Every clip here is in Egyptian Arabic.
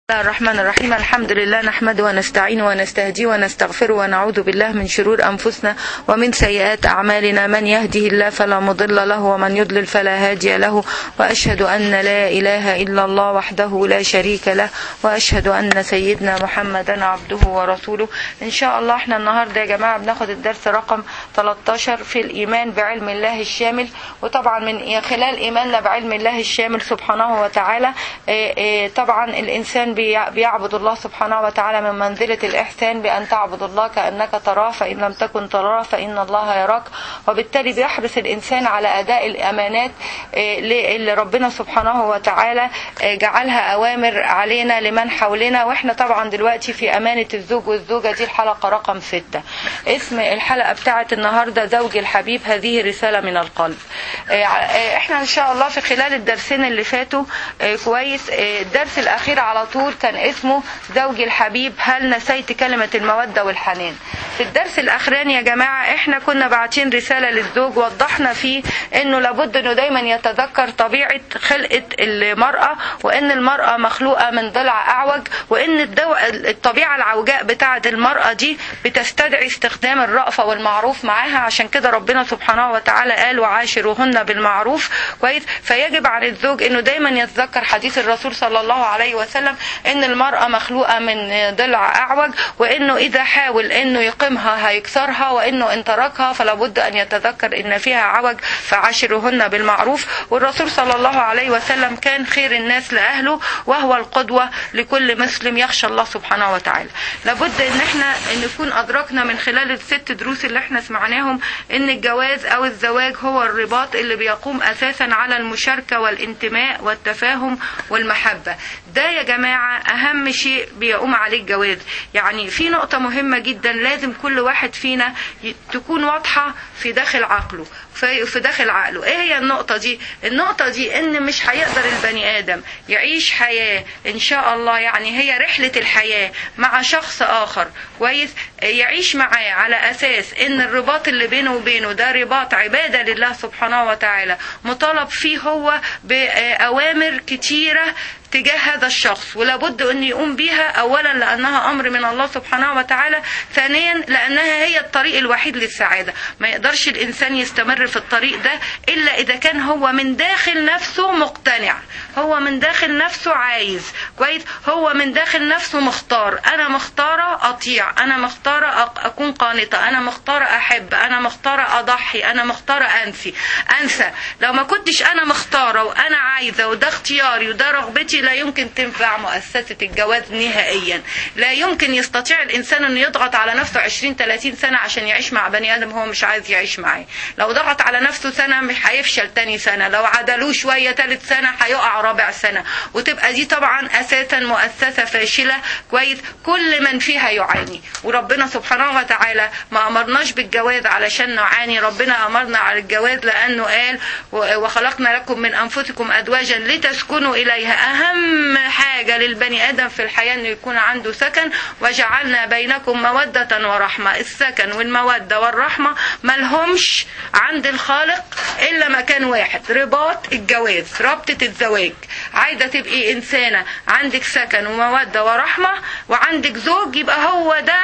الله الرحمن الرحيم الحمد لله نحمده ونستعينه ونستهديه ونستغفره ونعوذ بالله من شرور أنفسنا ومن سيئات أعمالنا من يهده الله فلا مضل له ومن يضلل فلا هادي له وأشهد أن لا إله إلا الله وحده لا شريك له وأشهد أن سيدنا محمدا عبده ورسوله إن شاء الله احنا النهاردة يا جماعة بناخد الدرس رقم 13 في الإيمان بعلم الله الشامل وطبعا من خلال إيماننا بعلم الله الشامل سبحانه وتعالى إيه إيه طبعا الإنسان بيعبد الله سبحانه وتعالى من منزلة الإحسان بأن تعبد الله كأنك تراه فإن لم تكن تراه فإن الله يراك وبالتالي بيحرص الإنسان على أداء الأمانات اللي ربنا سبحانه وتعالى جعلها أوامر علينا لمن حولنا وإحنا طبعا دلوقتي في أمانة الزوج والزوجة دي الحلقة رقم ستة اسم الحلقة بتاعت النهاردة زوج الحبيب هذه رسالة من القلب احنا ان شاء الله في خلال الدرسين اللي فاتوا كويس الدرس الاخير على طول كان اسمه زوجي الحبيب هل نسيت كلمة المودة والحنان في الدرس الاخراني يا جماعة احنا كنا باعتين رسالة للزوج وضحنا فيه انه لابد انه دايما يتذكر طبيعة خلقة المرأة وان المرأة مخلوقة من ضلع اعوج وان الدو... الطبيعة العوجاء بتاعة المرأة دي بتستدعي استخدام الرأفة والمعروف معاها عشان كده ربنا سبحانه وتعالى قال وعاشروهن بالمعروف كويس فيجب على الزوج انه دايما يتذكر حديث الرسول صلى الله عليه وسلم ان المرأة مخلوقة من ضلع اعوج وانه اذا حاول انه يقيمها هيكسرها وانه ان تركها فلا بد ان يتذكر ان فيها عوج فعاشرهن بالمعروف والرسول صلى الله عليه وسلم كان خير الناس لاهله وهو القدوة لكل مسلم يخشى الله سبحانه وتعالى لابد ان احنا نكون ادركنا من خلال الست دروس اللي احنا سمعناهم ان الجواز او الزواج هو الرباط اللي بيقوم اساسا على المشاركة والانتماء والتفاهم والمحبة ده يا جماعة اهم شيء بيقوم عليه الجواز يعني في نقطة مهمة جدا لازم كل واحد فينا تكون واضحة في داخل عقله في داخل عقله ايه هي النقطة دي النقطة دي ان مش هيقدر البني ادم يعيش حياة ان شاء الله يعني هي رحلة الحياة مع شخص اخر كويس يعيش معاه على اساس ان الرباط اللي بينه وبينه ده رباط عبادة لله سبحانه وتعالى مطالب فيه هو باوامر كتيرة تجاه هذا الشخص ولابد ان يقوم بيها اولا لانها امر من الله سبحانه وتعالى ثانيا لانها هي الطريق الوحيد للسعاده ما يقدرش الانسان يستمر في الطريق ده الا اذا كان هو من داخل نفسه مقتنع هو من داخل نفسه عايز كويس هو من داخل نفسه مختار انا مختاره اطيع انا مختاره اكون قانطه انا مختاره احب انا مختاره اضحي انا مختاره انسي انسى لو ما كنتش انا مختاره وانا عايزه وده اختياري وده رغبتي لا يمكن تنفع مؤسسة الجواز نهائيا لا يمكن يستطيع الإنسان أن يضغط على نفسه 20 30 سنة عشان يعيش مع بني آدم هو مش عايز يعيش معاه لو ضغط على نفسه سنة مش هيفشل تاني سنة لو عدلوه شوية ثالث سنة هيقع رابع سنة وتبقى دي طبعا أساسا مؤسسة فاشلة كويس كل من فيها يعاني وربنا سبحانه وتعالى ما أمرناش بالجواز علشان نعاني ربنا أمرنا على الجواز لأنه قال وخلقنا لكم من أنفسكم أزواجا لتسكنوا إليها أهم أهم حاجة للبني آدم في الحياة إنه يكون عنده سكن وجعلنا بينكم مودة ورحمة السكن والمودة والرحمة ملهمش عند الخالق إلا مكان واحد رباط الجواز رابطة الزواج عايزة تبقي إنسانة عندك سكن ومودة ورحمة وعندك زوج يبقى هو ده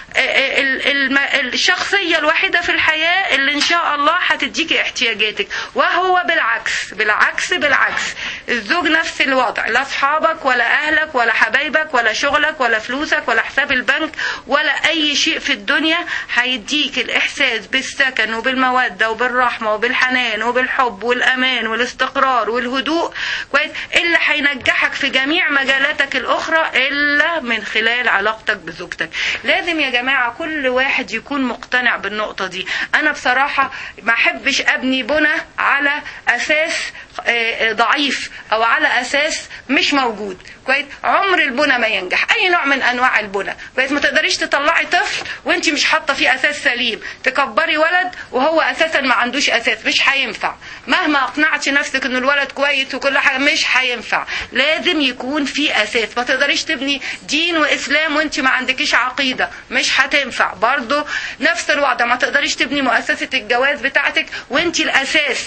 الشخصية الوحيدة في الحياة اللي إن شاء الله هتديكي احتياجاتك وهو بالعكس بالعكس بالعكس الزوج نفس الوضع لا اصحابك ولا اهلك ولا حبايبك ولا شغلك ولا فلوسك ولا حساب البنك ولا اي شيء في الدنيا هيديك الاحساس بالسكن وبالموده وبالرحمه وبالحنان وبالحب والامان والاستقرار والهدوء كويس اللي هينجحك في جميع مجالاتك الاخرى الا من خلال علاقتك بزوجتك لازم يا جماعه كل واحد يكون مقتنع بالنقطه دي انا بصراحه ما احبش ابني بنى على اساس ضعيف او على اساس مش موجود كويس عمر البنى ما ينجح اي نوع من انواع البنى كويس ما تقدريش تطلعي طفل وانت مش حاطه فيه اساس سليم تكبري ولد وهو اساسا ما عندوش اساس مش هينفع مهما اقنعتي نفسك ان الولد كويس وكل حاجه مش هينفع لازم يكون في اساس ما تقدريش تبني دين واسلام وانت ما عندكيش عقيده مش هتنفع برضه نفس الوضع ما تقدريش تبني مؤسسه الجواز بتاعتك وانت الاساس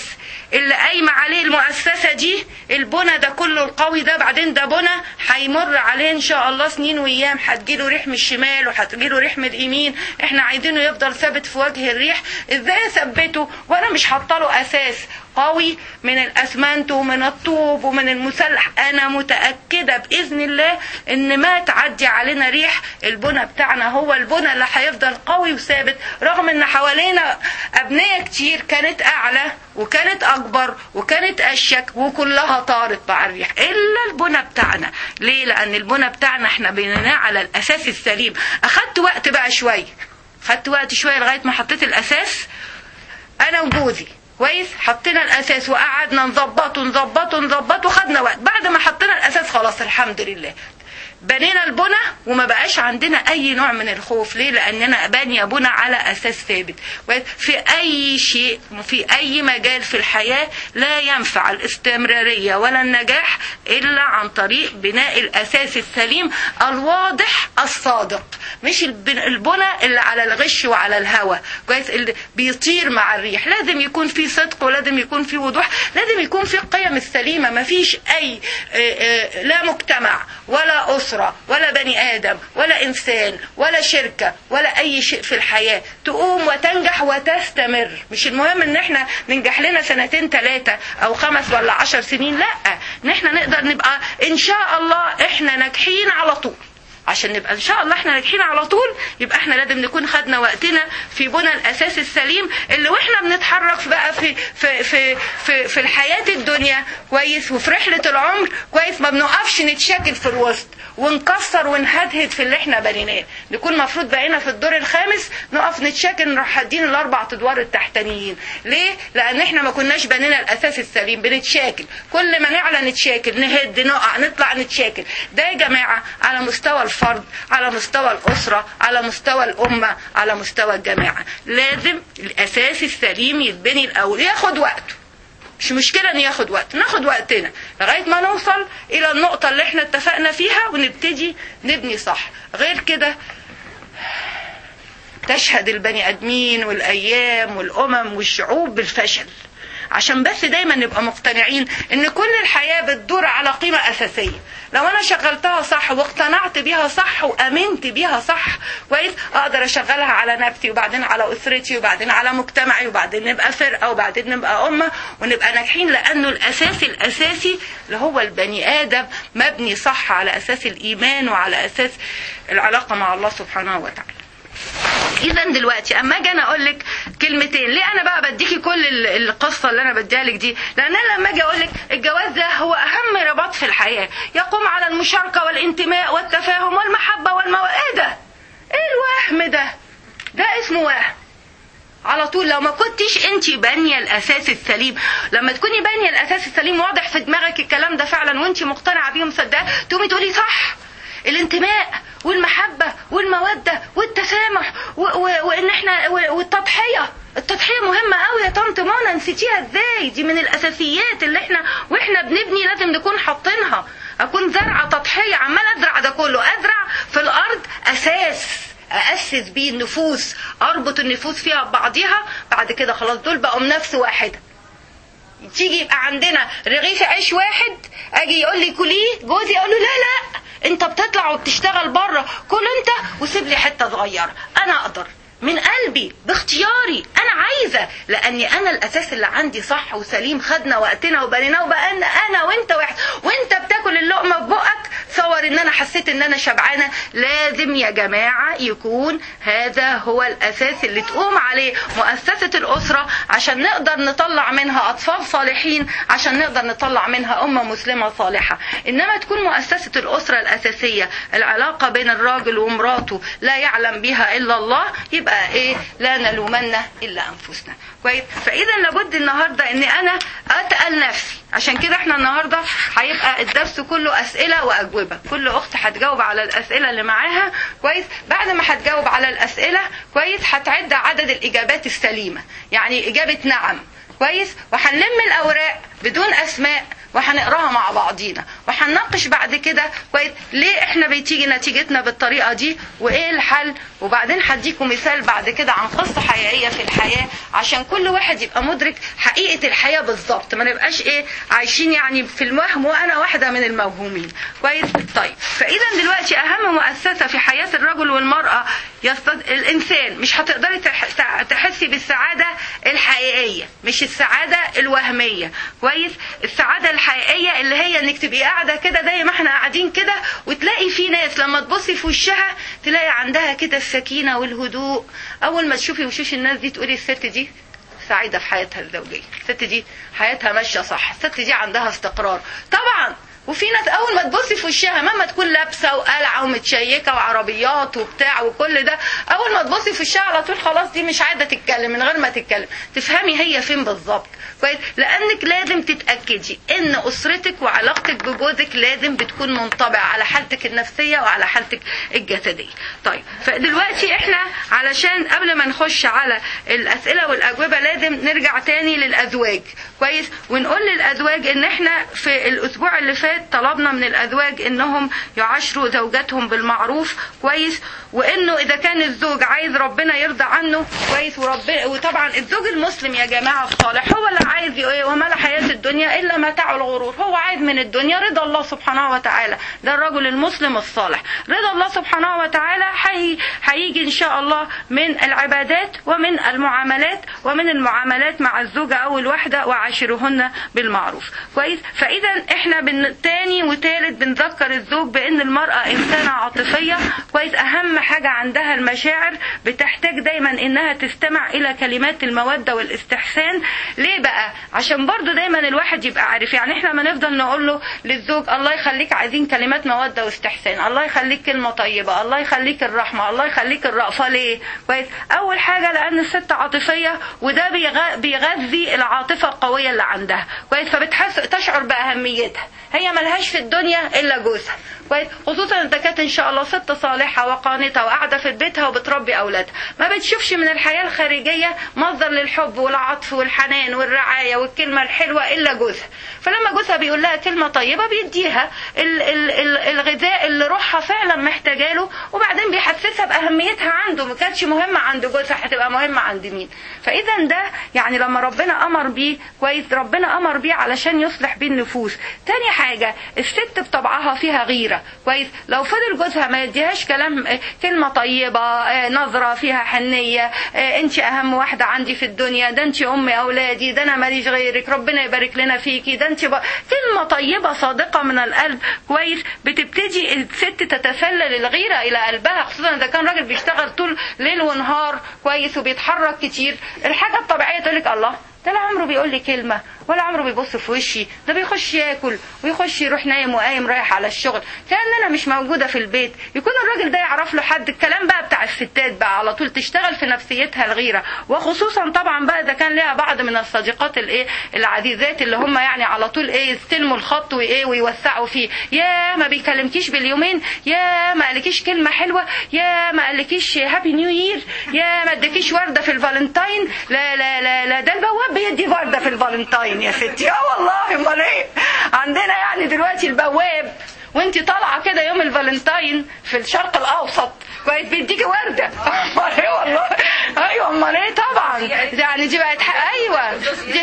اللي قايمه عليه المؤسسه دي البنى ده كله القوي ده بعدين ده بنى هيمر عليه ان شاء الله سنين وايام هتجيله ريح من الشمال وهتجيله ريح من اليمين احنا عايزينه يفضل ثابت في وجه الريح ازاي اثبته وانا مش حاطه له اساس قوي من الاسمنت ومن الطوب ومن المسلح انا متاكده باذن الله ان ما تعدي علينا ريح البنى بتاعنا هو البنى اللي هيفضل قوي وثابت رغم ان حوالينا ابنيه كتير كانت اعلى وكانت اكبر وكانت اشيك وكلها طارت مع الريح الا البنى بتاعنا ليه لان البنى بتاعنا احنا بنيناه على الاساس السليم اخدت وقت بقى شويه خدت وقت شويه لغايه ما حطيت الاساس انا وجوزي كويس حطينا الاساس وقعدنا نظبطه نظبطه نظبطه وخدنا وقت بعد ما حطينا الاساس خلاص الحمد لله بنينا البنى وما بقاش عندنا اي نوع من الخوف ليه لاننا بانيه بنى على اساس ثابت في اي شيء في اي مجال في الحياه لا ينفع الاستمراريه ولا النجاح الا عن طريق بناء الاساس السليم الواضح الصادق مش البنى اللي على الغش وعلى الهوى كويس اللي بيطير مع الريح لازم يكون في صدق ولازم يكون في وضوح لازم يكون في القيم السليمه ما فيش اي لا مجتمع ولا اسره أسرة ولا بني آدم ولا إنسان ولا شركة ولا أي شيء في الحياة تقوم وتنجح وتستمر مش المهم إن إحنا ننجح لنا سنتين ثلاثة أو خمس ولا عشر سنين لا إن إحنا نقدر نبقى إن شاء الله إحنا ناجحين على طول عشان نبقى ان شاء الله احنا ناجحين على طول يبقى احنا لازم نكون خدنا وقتنا في بنى الاساس السليم اللي واحنا بنتحرك بقى في في في في, في الحياه الدنيا كويس وفي رحله العمر كويس ما بنقفش نتشاكل في الوسط ونكسر ونهدهد في اللي احنا بنيناه نكون المفروض بقينا في الدور الخامس نقف نتشاكل نروح حادين الاربع ادوار التحتانيين ليه لان احنا ما كناش بنينا الاساس السليم بنتشاكل كل ما نعلى نتشاكل نهد نقع نطلع نتشاكل ده يا جماعه على مستوى الفرد على مستوى الاسره على مستوى الامه على مستوى الجماعه لازم الاساس السليم يتبني الاول ياخد وقته مش مشكلة ان ياخد وقت ناخد وقتنا لغاية ما نوصل الى النقطة اللي احنا اتفقنا فيها ونبتدي نبني صح غير كده تشهد البني ادمين والايام والامم والشعوب بالفشل عشان بس دايما نبقى مقتنعين ان كل الحياة بتدور على قيمة اساسية لو انا شغلتها صح واقتنعت بيها صح وامنت بيها صح كويس اقدر اشغلها على نفسي وبعدين على اسرتي وبعدين على مجتمعي وبعدين نبقى فرقه وبعدين نبقى امه ونبقى ناجحين لانه الاساس الاساسي اللي هو البني ادم مبني صح على اساس الايمان وعلى اساس العلاقه مع الله سبحانه وتعالى اذا دلوقتي اما اجي انا اقول لك كلمتين ليه انا بقى بديكي كل القصه اللي انا بديها لك دي لان انا لما اجي اقول لك الجواز ده هو اهم رباط في الحياه يقوم على المشاركه والانتماء والتفاهم والمحبه والمو ايه ده ايه الوهم ده ده اسمه وهم على طول لو ما كنتش انت بانيه الاساس السليم لما تكوني بانيه الاساس السليم واضح في دماغك الكلام ده فعلا وانت مقتنعه بيه ومصدقه تقومي تقولي صح الانتماء والمحبة والمودة والتسامح و- و- وان احنا و- والتضحية التضحية مهمة قوي يا طنط منى نسيتيها ازاي دي من الاساسيات اللي احنا واحنا بنبني لازم نكون حاطينها اكون زرعة تضحية عمال ازرع ده كله ازرع في الارض اساس أأسس بيه النفوس أربط النفوس فيها ببعضها بعد كده خلاص دول بقوا نفس واحدة تيجي يبقى عندنا رغيف عيش واحد اجي يقول لي كليه جوزي اقول له لا لا انت بتطلع وبتشتغل بره كل انت وسيب لي حته صغيره انا اقدر من قلبي باختياري انا عايزه لاني انا الاساس اللي عندي صح وسليم خدنا وقتنا وبنيناه وبقى انا وانت واحد وانت بتاكل اللقمه في بقك تصور ان انا حسيت ان انا شبعانه لازم يا جماعه يكون هذا هو الاساس اللي تقوم عليه مؤسسه الاسره عشان نقدر نطلع منها اطفال صالحين عشان نقدر نطلع منها امه مسلمه صالحه انما تكون مؤسسه الاسره الاساسيه العلاقه بين الراجل ومراته لا يعلم بها الا الله يبقى ايه لا نلومن الا انفسنا كويس فاذا لابد النهارده ان انا اتقل نفسي عشان كده احنا النهارده هيبقى الدرس كله اسئله واجوبه كل اخت هتجاوب على الاسئله اللي معاها كويس بعد ما هتجاوب على الاسئله كويس هتعد عدد الاجابات السليمه يعني اجابه نعم كويس وهنلم الاوراق بدون اسماء وهنقراها مع بعضينا وهنناقش بعد كده كويس ليه احنا بتيجي نتيجتنا بالطريقه دي وايه الحل وبعدين هديكم مثال بعد كده عن قصه حقيقيه في الحياه عشان كل واحد يبقى مدرك حقيقه الحياه بالظبط ما نبقاش ايه عايشين يعني في الوهم وانا واحده من الموهومين كويس طيب فاذا دلوقتي اهم مؤسسه في حياه الرجل والمراه يستد... الانسان مش هتقدري تح... تحسي بالسعاده الحقيقيه مش السعاده الوهميه كويس السعاده الحقيقيه اللي هي انك تبقي قاعده كده زي ما احنا قاعدين كده وتلاقي في ناس لما تبصي في وشها تلاقي عندها كده السكينه والهدوء اول ما تشوفي وشوش الناس دي تقولي الست دي سعيده في حياتها الزوجيه الست دي حياتها ماشيه صح الست دي عندها استقرار طبعا وفي ناس اول ما تبصي في وشها مهما تكون لابسه وقلعه ومتشيكه وعربيات وبتاع وكل ده اول ما تبصي في وشها على طول خلاص دي مش عايزه تتكلم من غير ما تتكلم تفهمي هي فين بالظبط كويس لانك لازم تتاكدي ان اسرتك وعلاقتك بجوزك لازم بتكون منطبعه على حالتك النفسيه وعلى حالتك الجسديه طيب فدلوقتي احنا علشان قبل ما نخش على الاسئله والاجوبه لازم نرجع تاني للازواج كويس ونقول للازواج ان احنا في الاسبوع اللي فات طلبنا من الازواج انهم يعاشروا زوجاتهم بالمعروف كويس وانه اذا كان الزوج عايز ربنا يرضى عنه كويس وربنا وطبعا الزوج المسلم يا جماعه الصالح هو اللي عايز ايه وما لا حياه الدنيا الا متاع الغرور هو عايز من الدنيا رضا الله سبحانه وتعالى ده الرجل المسلم الصالح رضا الله سبحانه وتعالى حي... هيجي ان شاء الله من العبادات ومن المعاملات ومن المعاملات مع الزوجه او الوحده وعاشرهن بالمعروف كويس فاذا احنا بن... تاني وتالت بنذكر الزوج بان المراه انسانه عاطفيه كويس اهم حاجه عندها المشاعر بتحتاج دايما انها تستمع الى كلمات الموده والاستحسان ليه بقى عشان برضو دايما الواحد يبقى عارف يعني احنا ما نفضل نقول له للزوج الله يخليك عايزين كلمات موده واستحسان الله يخليك كلمه طيبه الله يخليك الرحمه الله يخليك الرأفه ليه كويس اول حاجه لان الست عاطفيه وده بيغذي العاطفه القويه اللي عندها كويس فبتحس تشعر باهميتها هي ملهاش في الدنيا الا جوزها كويس خصوصا اذا كانت ان شاء الله ست صالحه وقانته وقاعده في بيتها وبتربي اولادها ما بتشوفش من الحياه الخارجيه مصدر للحب والعطف والحنان والرعايه والكلمه الحلوه الا جوزها فلما جوزها بيقول لها كلمه طيبه بيديها ال ال ال الغذاء اللي روحها فعلا محتاجه له وبعدين بيحسسها باهميتها عنده ما كانتش مهمه عند جوزها هتبقى مهمه عند مين فاذا ده يعني لما ربنا امر بيه كويس ربنا امر بيه علشان يصلح بيه النفوس تاني حاجه الست بطبعها فيها غيره كويس لو فضل جوزها ما يديهاش كلام كلمه طيبه نظره فيها حنيه انت اهم واحده عندي في الدنيا ده انت ام اولادي ده انا ماليش غيرك ربنا يبارك لنا فيكي ده انت ب... كلمه طيبه صادقه من القلب كويس بتبتدي الست تتسلل الغيره الى قلبها خصوصا اذا كان راجل بيشتغل طول ليل ونهار كويس وبيتحرك كتير الحاجه الطبيعيه تقول لك الله ده لا عمره بيقول لي كلمه ولا عمره بيبص في وشي ده بيخش ياكل ويخش يروح نايم وقايم رايح على الشغل كان انا مش موجوده في البيت يكون الراجل ده يعرف له حد الكلام بقى بتاع الستات بقى على طول تشتغل في نفسيتها الغيره وخصوصا طبعا بقى اذا كان ليها بعض من الصديقات الايه العزيزات اللي هم يعني على طول ايه يستلموا الخط وايه ويوسعوا فيه يا ما بيكلمكيش باليومين يا ما قالكيش كلمه حلوه يا ما قالكيش هابي نيو يير يا ما ادكيش ورده في الفالنتاين لا لا لا لا ده البواب بيدي ورده في الفالنتاين يا ستي اه والله امال ايه عندنا يعني دلوقتي البواب وانت طالعه كده يوم الفالنتاين في الشرق الاوسط كويس بيديكي ورده امال ايه والله ايوه امال ايه طبعا يعني دي بقت ايوه دي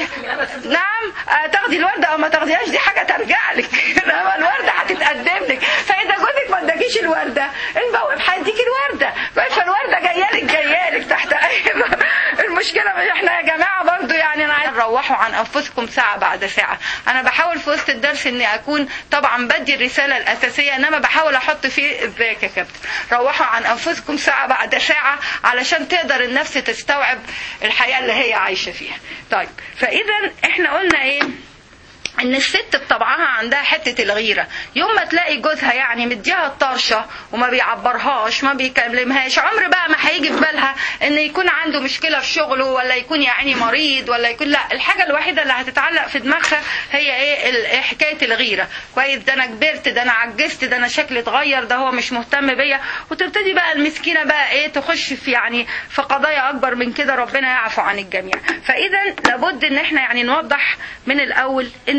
نعم تاخدي الورده او ما تاخديهاش دي حاجه ترجع لك انما الورده هتتقدم لك فاذا جوزك ما اداكيش الورده البواب هيديكي الورده فالورده جايه لك جايه لك تحت ايوه المشكله احنا يا جماعه برضو يعني انا عايز روحوا عن انفسكم ساعه بعد ساعه انا بحاول في وسط الدرس اني اكون طبعا بدي الرساله الاساسيه انما بحاول احط فيه ازيك يا كابتن روحوا عن انفسكم ساعه بعد ساعه علشان تقدر النفس تستوعب الحياه اللي هي عايشه فيها طيب فاذا احنا قلنا ايه ان الست بطبعها عندها حته الغيره يوم ما تلاقي جوزها يعني مديها الطرشه وما بيعبرهاش ما بيكلمهاش عمر بقى ما هيجي في بالها ان يكون عنده مشكله في شغله ولا يكون يعني مريض ولا يكون لا الحاجه الوحيده اللي هتتعلق في دماغها هي ايه حكايه الغيره كويس ده انا كبرت ده انا عجزت ده انا شكلي اتغير ده هو مش مهتم بيا وتبتدي بقى المسكينه بقى ايه تخش في يعني في قضايا اكبر من كده ربنا يعفو عن الجميع فاذا لابد ان احنا يعني نوضح من الاول ان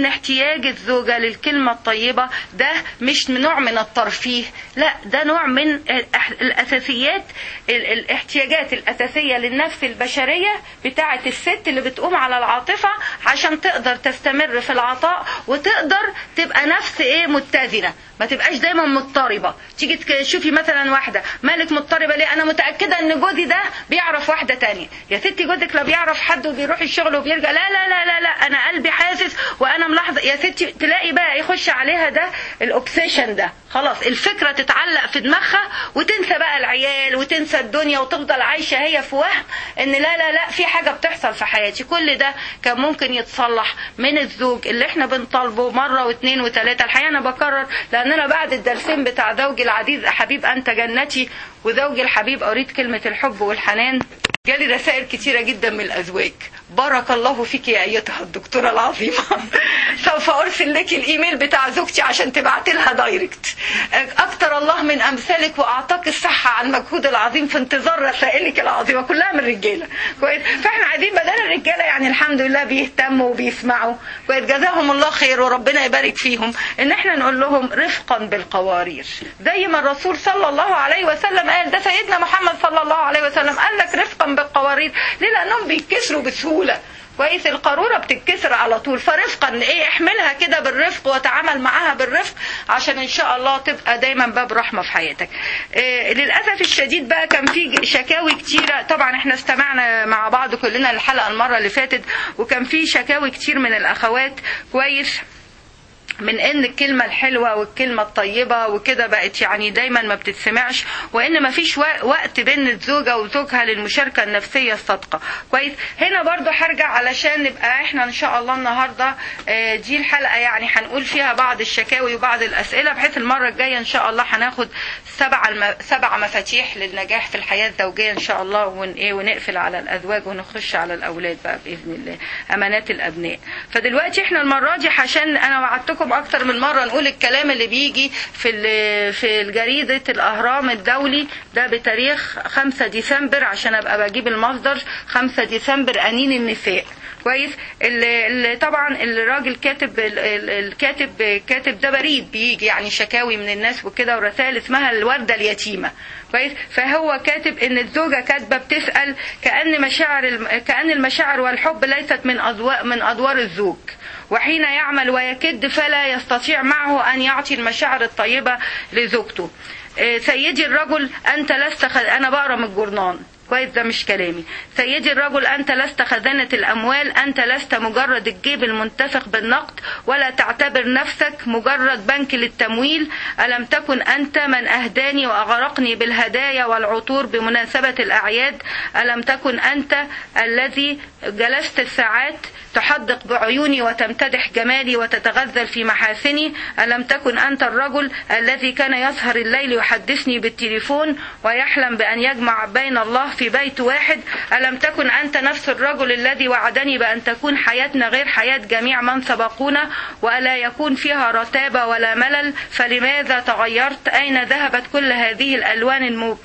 احتياج الزوجة للكلمة الطيبة ده مش نوع من الترفيه لا ده نوع من الأساسيات الاحتياجات الأساسية للنفس البشرية بتاعة الست اللي بتقوم على العاطفة عشان تقدر تستمر في العطاء وتقدر تبقى نفس ايه متزنة ما تبقاش دايما مضطربة تيجي تشوفي مثلا واحدة مالك مضطربة ليه انا متأكدة ان جوزي ده بيعرف واحدة تانية يا ستي جوزك لا بيعرف حد وبيروح الشغل وبيرجع لا لا لا لا لا انا قلبي حاسس وانا ملاحظة يا ستي تلاقي بقى يخش عليها ده الاوبسيشن ده خلاص الفكرة تتعلق في دماغها وتنسى بقى العيال وتنسى الدنيا وتفضل عايشة هي في وهم ان لا لا لا في حاجة بتحصل في حياتي كل ده كان ممكن يتصلح من الزوج اللي احنا بنطالبه مرة واثنين وثلاثة الحقيقة انا بكرر لان انا بعد الدرسين بتاع زوجي العزيز حبيب انت جنتي وزوجي الحبيب اريد كلمة الحب والحنان جالي رسائل كتيرة جدا من الأزواج بارك الله فيك يا أيتها الدكتورة العظيمة سوف أرسل لك الإيميل بتاع زوجتي عشان تبعت لها دايركت أكتر الله من أمثالك وأعطاك الصحة على المجهود العظيم في انتظار رسائلك العظيمة كلها من رجالة كويس فإحنا عايزين بدل الرجالة يعني الحمد لله بيهتموا وبيسمعوا كويس جزاهم الله خير وربنا يبارك فيهم إن إحنا نقول لهم رفقا بالقوارير زي ما الرسول صلى الله عليه وسلم قال ده سيدنا محمد صلى الله عليه وسلم قال لك رفقا بالقوارير ليه لأنهم بيتكسروا بسهولة كويس القارورة بتتكسر على طول فرفقا ايه احملها كده بالرفق وتعامل معاها بالرفق عشان ان شاء الله تبقى دايما باب رحمة في حياتك إيه للأسف الشديد بقى كان في شكاوي كتيرة طبعا احنا استمعنا مع بعض كلنا الحلقة المرة اللي فاتت وكان في شكاوي كتير من الأخوات كويس من ان الكلمة الحلوة والكلمة الطيبة وكده بقت يعني دايما ما بتتسمعش وان ما فيش وقت بين الزوجة وزوجها للمشاركة النفسية الصادقة كويس هنا برضو هرجع علشان نبقى احنا ان شاء الله النهاردة دي الحلقة يعني هنقول فيها بعض الشكاوي وبعض الاسئلة بحيث المرة الجاية ان شاء الله هناخد سبع الم... سبع مفاتيح للنجاح في الحياة الزوجية ان شاء الله ون... ايه ونقفل على الازواج ونخش على الاولاد بقى باذن الله امانات الابناء فدلوقتي احنا المرة دي عشان انا وعدتكم لكم اكتر من مره نقول الكلام اللي بيجي في في الجريده الاهرام الدولي ده بتاريخ 5 ديسمبر عشان ابقى بجيب المصدر 5 ديسمبر انين النساء كويس اللي, اللي طبعا الراجل كاتب الكاتب كاتب ده بريد بيجي يعني شكاوي من الناس وكده ورسائل اسمها الورده اليتيمه كويس فهو كاتب ان الزوجه كاتبه بتسال كان مشاعر كان المشاعر والحب ليست من أدوار من ادوار الزوج وحين يعمل ويكد فلا يستطيع معه ان يعطي المشاعر الطيبه لزوجته سيدي الرجل انت لست خ... انا بقرا من الجورنان كويس ده مش كلامي سيدي الرجل أنت لست خزانة الأموال أنت لست مجرد الجيب المنتفخ بالنقد ولا تعتبر نفسك مجرد بنك للتمويل ألم تكن أنت من أهداني وأغرقني بالهدايا والعطور بمناسبة الأعياد ألم تكن أنت الذي جلست الساعات تحدق بعيوني وتمتدح جمالي وتتغزل في محاسني ألم تكن أنت الرجل الذي كان يسهر الليل يحدثني بالتليفون ويحلم بأن يجمع بين الله في بيت واحد ألم تكن أنت نفس الرجل الذي وعدني بأن تكون حياتنا غير حياة جميع من سبقونا وألا يكون فيها رتابة ولا ملل فلماذا تغيرت أين ذهبت كل هذه الألوان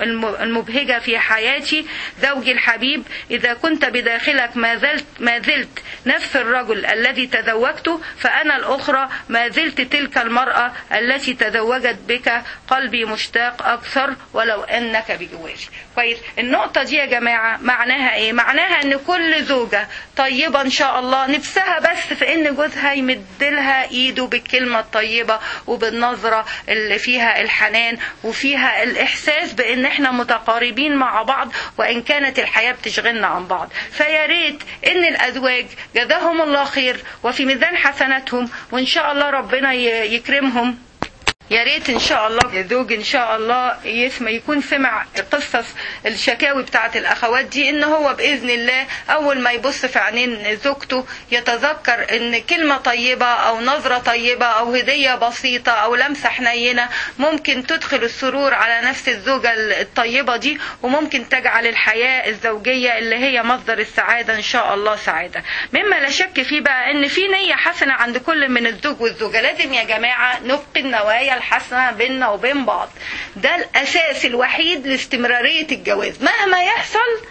المبهجة في حياتي زوجي الحبيب إذا كنت بداخلك ما زلت, ما زلت نفس الرجل الذي تزوجته فأنا الأخرى ما زلت تلك المرأة التي تزوجت بك قلبي مشتاق أكثر ولو أنك بجواري كويس النقطة دي يا جماعة معناها ايه معناها ان كل زوجة طيبة ان شاء الله نفسها بس في ان جوزها يمد لها ايده بالكلمة الطيبة وبالنظرة اللي فيها الحنان وفيها الاحساس بان احنا متقاربين مع بعض وان كانت الحياة بتشغلنا عن بعض فيا ريت ان الازواج جزاهم الله خير وفي ميزان حسناتهم وان شاء الله ربنا يكرمهم يا ريت ان شاء الله الزوج ان شاء الله يسمع يكون سمع قصص الشكاوي بتاعت الاخوات دي ان هو باذن الله اول ما يبص في عينين زوجته يتذكر ان كلمه طيبه او نظره طيبه او هديه بسيطه او لمسه حنينه ممكن تدخل السرور على نفس الزوجه الطيبه دي وممكن تجعل الحياه الزوجيه اللي هي مصدر السعاده ان شاء الله سعاده مما لا شك فيه بقى ان في نيه حسنه عند كل من الزوج والزوجه لازم يا جماعه نبقي النوايا الحسنة بيننا وبين بعض ده الأساس الوحيد لاستمرارية الجواز مهما يحصل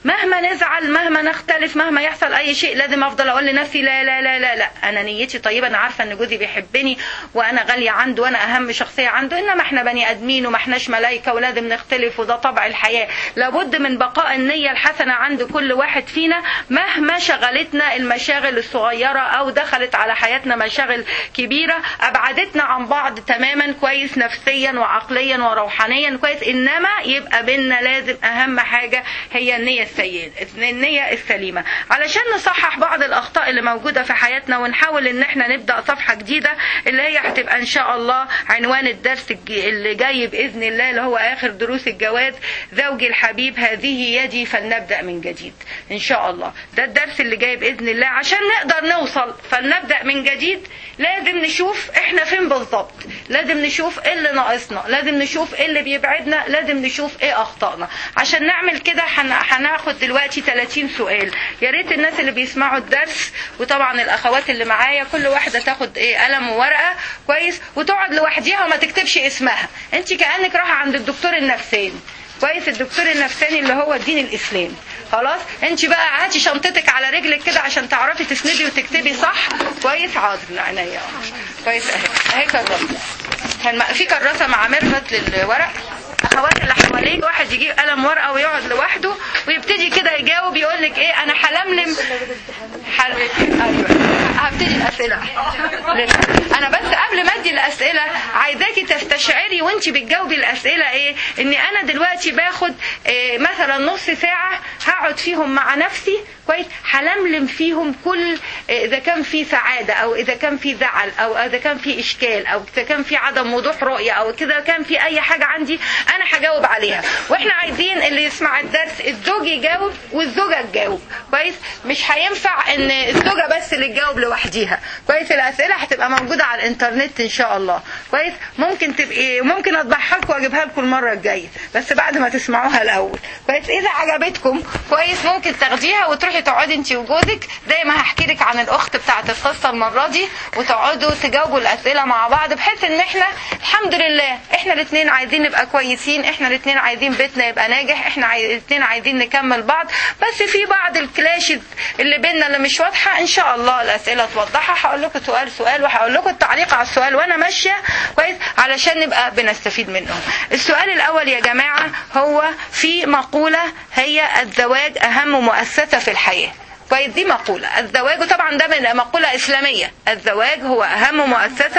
مهما نزعل مهما نختلف مهما يحصل اي شيء لازم افضل اقول لنفسي لا لا لا لا لا انا نيتي طيبه انا عارفه ان جوزي بيحبني وانا غاليه عنده وانا اهم شخصيه عنده انما احنا بني ادمين وما احناش ملائكه ولازم نختلف وده طبع الحياه لابد من بقاء النيه الحسنه عند كل واحد فينا مهما شغلتنا المشاغل الصغيره او دخلت على حياتنا مشاغل كبيره ابعدتنا عن بعض تماما كويس نفسيا وعقليا وروحانيا كويس انما يبقى بينا لازم اهم حاجه هي النيه السيئه النيه السليمه علشان نصحح بعض الاخطاء اللي موجوده في حياتنا ونحاول ان احنا نبدا صفحه جديده اللي هي هتبقى ان شاء الله عنوان الدرس الج- اللي جاي باذن الله اللي هو اخر دروس الجواز زوجي الحبيب هذه يدي فلنبدا من جديد ان شاء الله ده الدرس اللي جاي باذن الله عشان نقدر نوصل فلنبدا من جديد لازم نشوف احنا فين بالظبط لازم نشوف ايه اللي ناقصنا لازم نشوف ايه اللي بيبعدنا لازم نشوف ايه اخطائنا عشان نعمل كده هن- هناخد دلوقتي 30 سؤال يا ريت الناس اللي بيسمعوا الدرس وطبعا الاخوات اللي معايا كل واحده تاخد ايه قلم وورقه كويس وتقعد لوحديها وما تكتبش اسمها انت كانك رايحه عند الدكتور النفساني كويس الدكتور النفساني اللي هو الدين الاسلامي خلاص انت بقى هاتي شنطتك على رجلك كده عشان تعرفي تسندي وتكتبي صح كويس حاضر عينيا كويس اهي اهي كراسه كان في كراسه مع مرفت للورق اخوات اللي حواليك واحد يجيب قلم ورقه ويقعد لوحده ويبتدي كده يجاوب يقول لك ايه انا حلملم حل... ايوه هبتدي الاسئله لسه. انا بس قبل ما ادي الاسئله عايزاكي تستشعري وانت بتجاوبي الاسئله ايه اني انا دلوقتي باخد إيه مثلا نص ساعه هقعد فيهم مع نفسي كويس هلملم فيهم كل إيه، اذا كان في سعاده او اذا كان في زعل او اذا كان في اشكال او اذا كان في عدم وضوح رؤيه او كده كان في اي حاجه عندي انا هجاوب عليها واحنا عايزين اللي يسمع الدرس الزوج يجاوب والزوجه تجاوب كويس مش هينفع ان الزوجه بس اللي تجاوب لوحديها كويس الاسئله هتبقى موجوده على الانترنت ان شاء الله كويس ممكن تبقي ممكن اطبعها لكم واجيبها لكم المره الجايه بس بعد ما تسمعوها الاول كويس اذا عجبتكم كويس ممكن تاخديها وتروحي تقعدي انت وجوزك زي ما هحكي لك عن الاخت بتاعه القصه المره دي وتقعدوا تجاوبوا الاسئله مع بعض بحيث ان احنا الحمد لله احنا الاثنين عايزين نبقى كويسين احنا الاثنين عايزين بيتنا يبقى ناجح احنا الاثنين عايزين نكمل بعض بس في بعض الكلاشز اللي بيننا اللي مش واضحه ان شاء الله الاسئله توضحها هقول لكم سؤال سؤال وهقول لكم التعليق على السؤال وانا ماشيه كويس علشان نبقى بنستفيد منهم السؤال الاول يا جماعه هو في مقوله هي الزواج اهم مؤسسه في الحياه كويس دي مقولة الزواج وطبعا ده من مقولة إسلامية الزواج هو أهم مؤسسة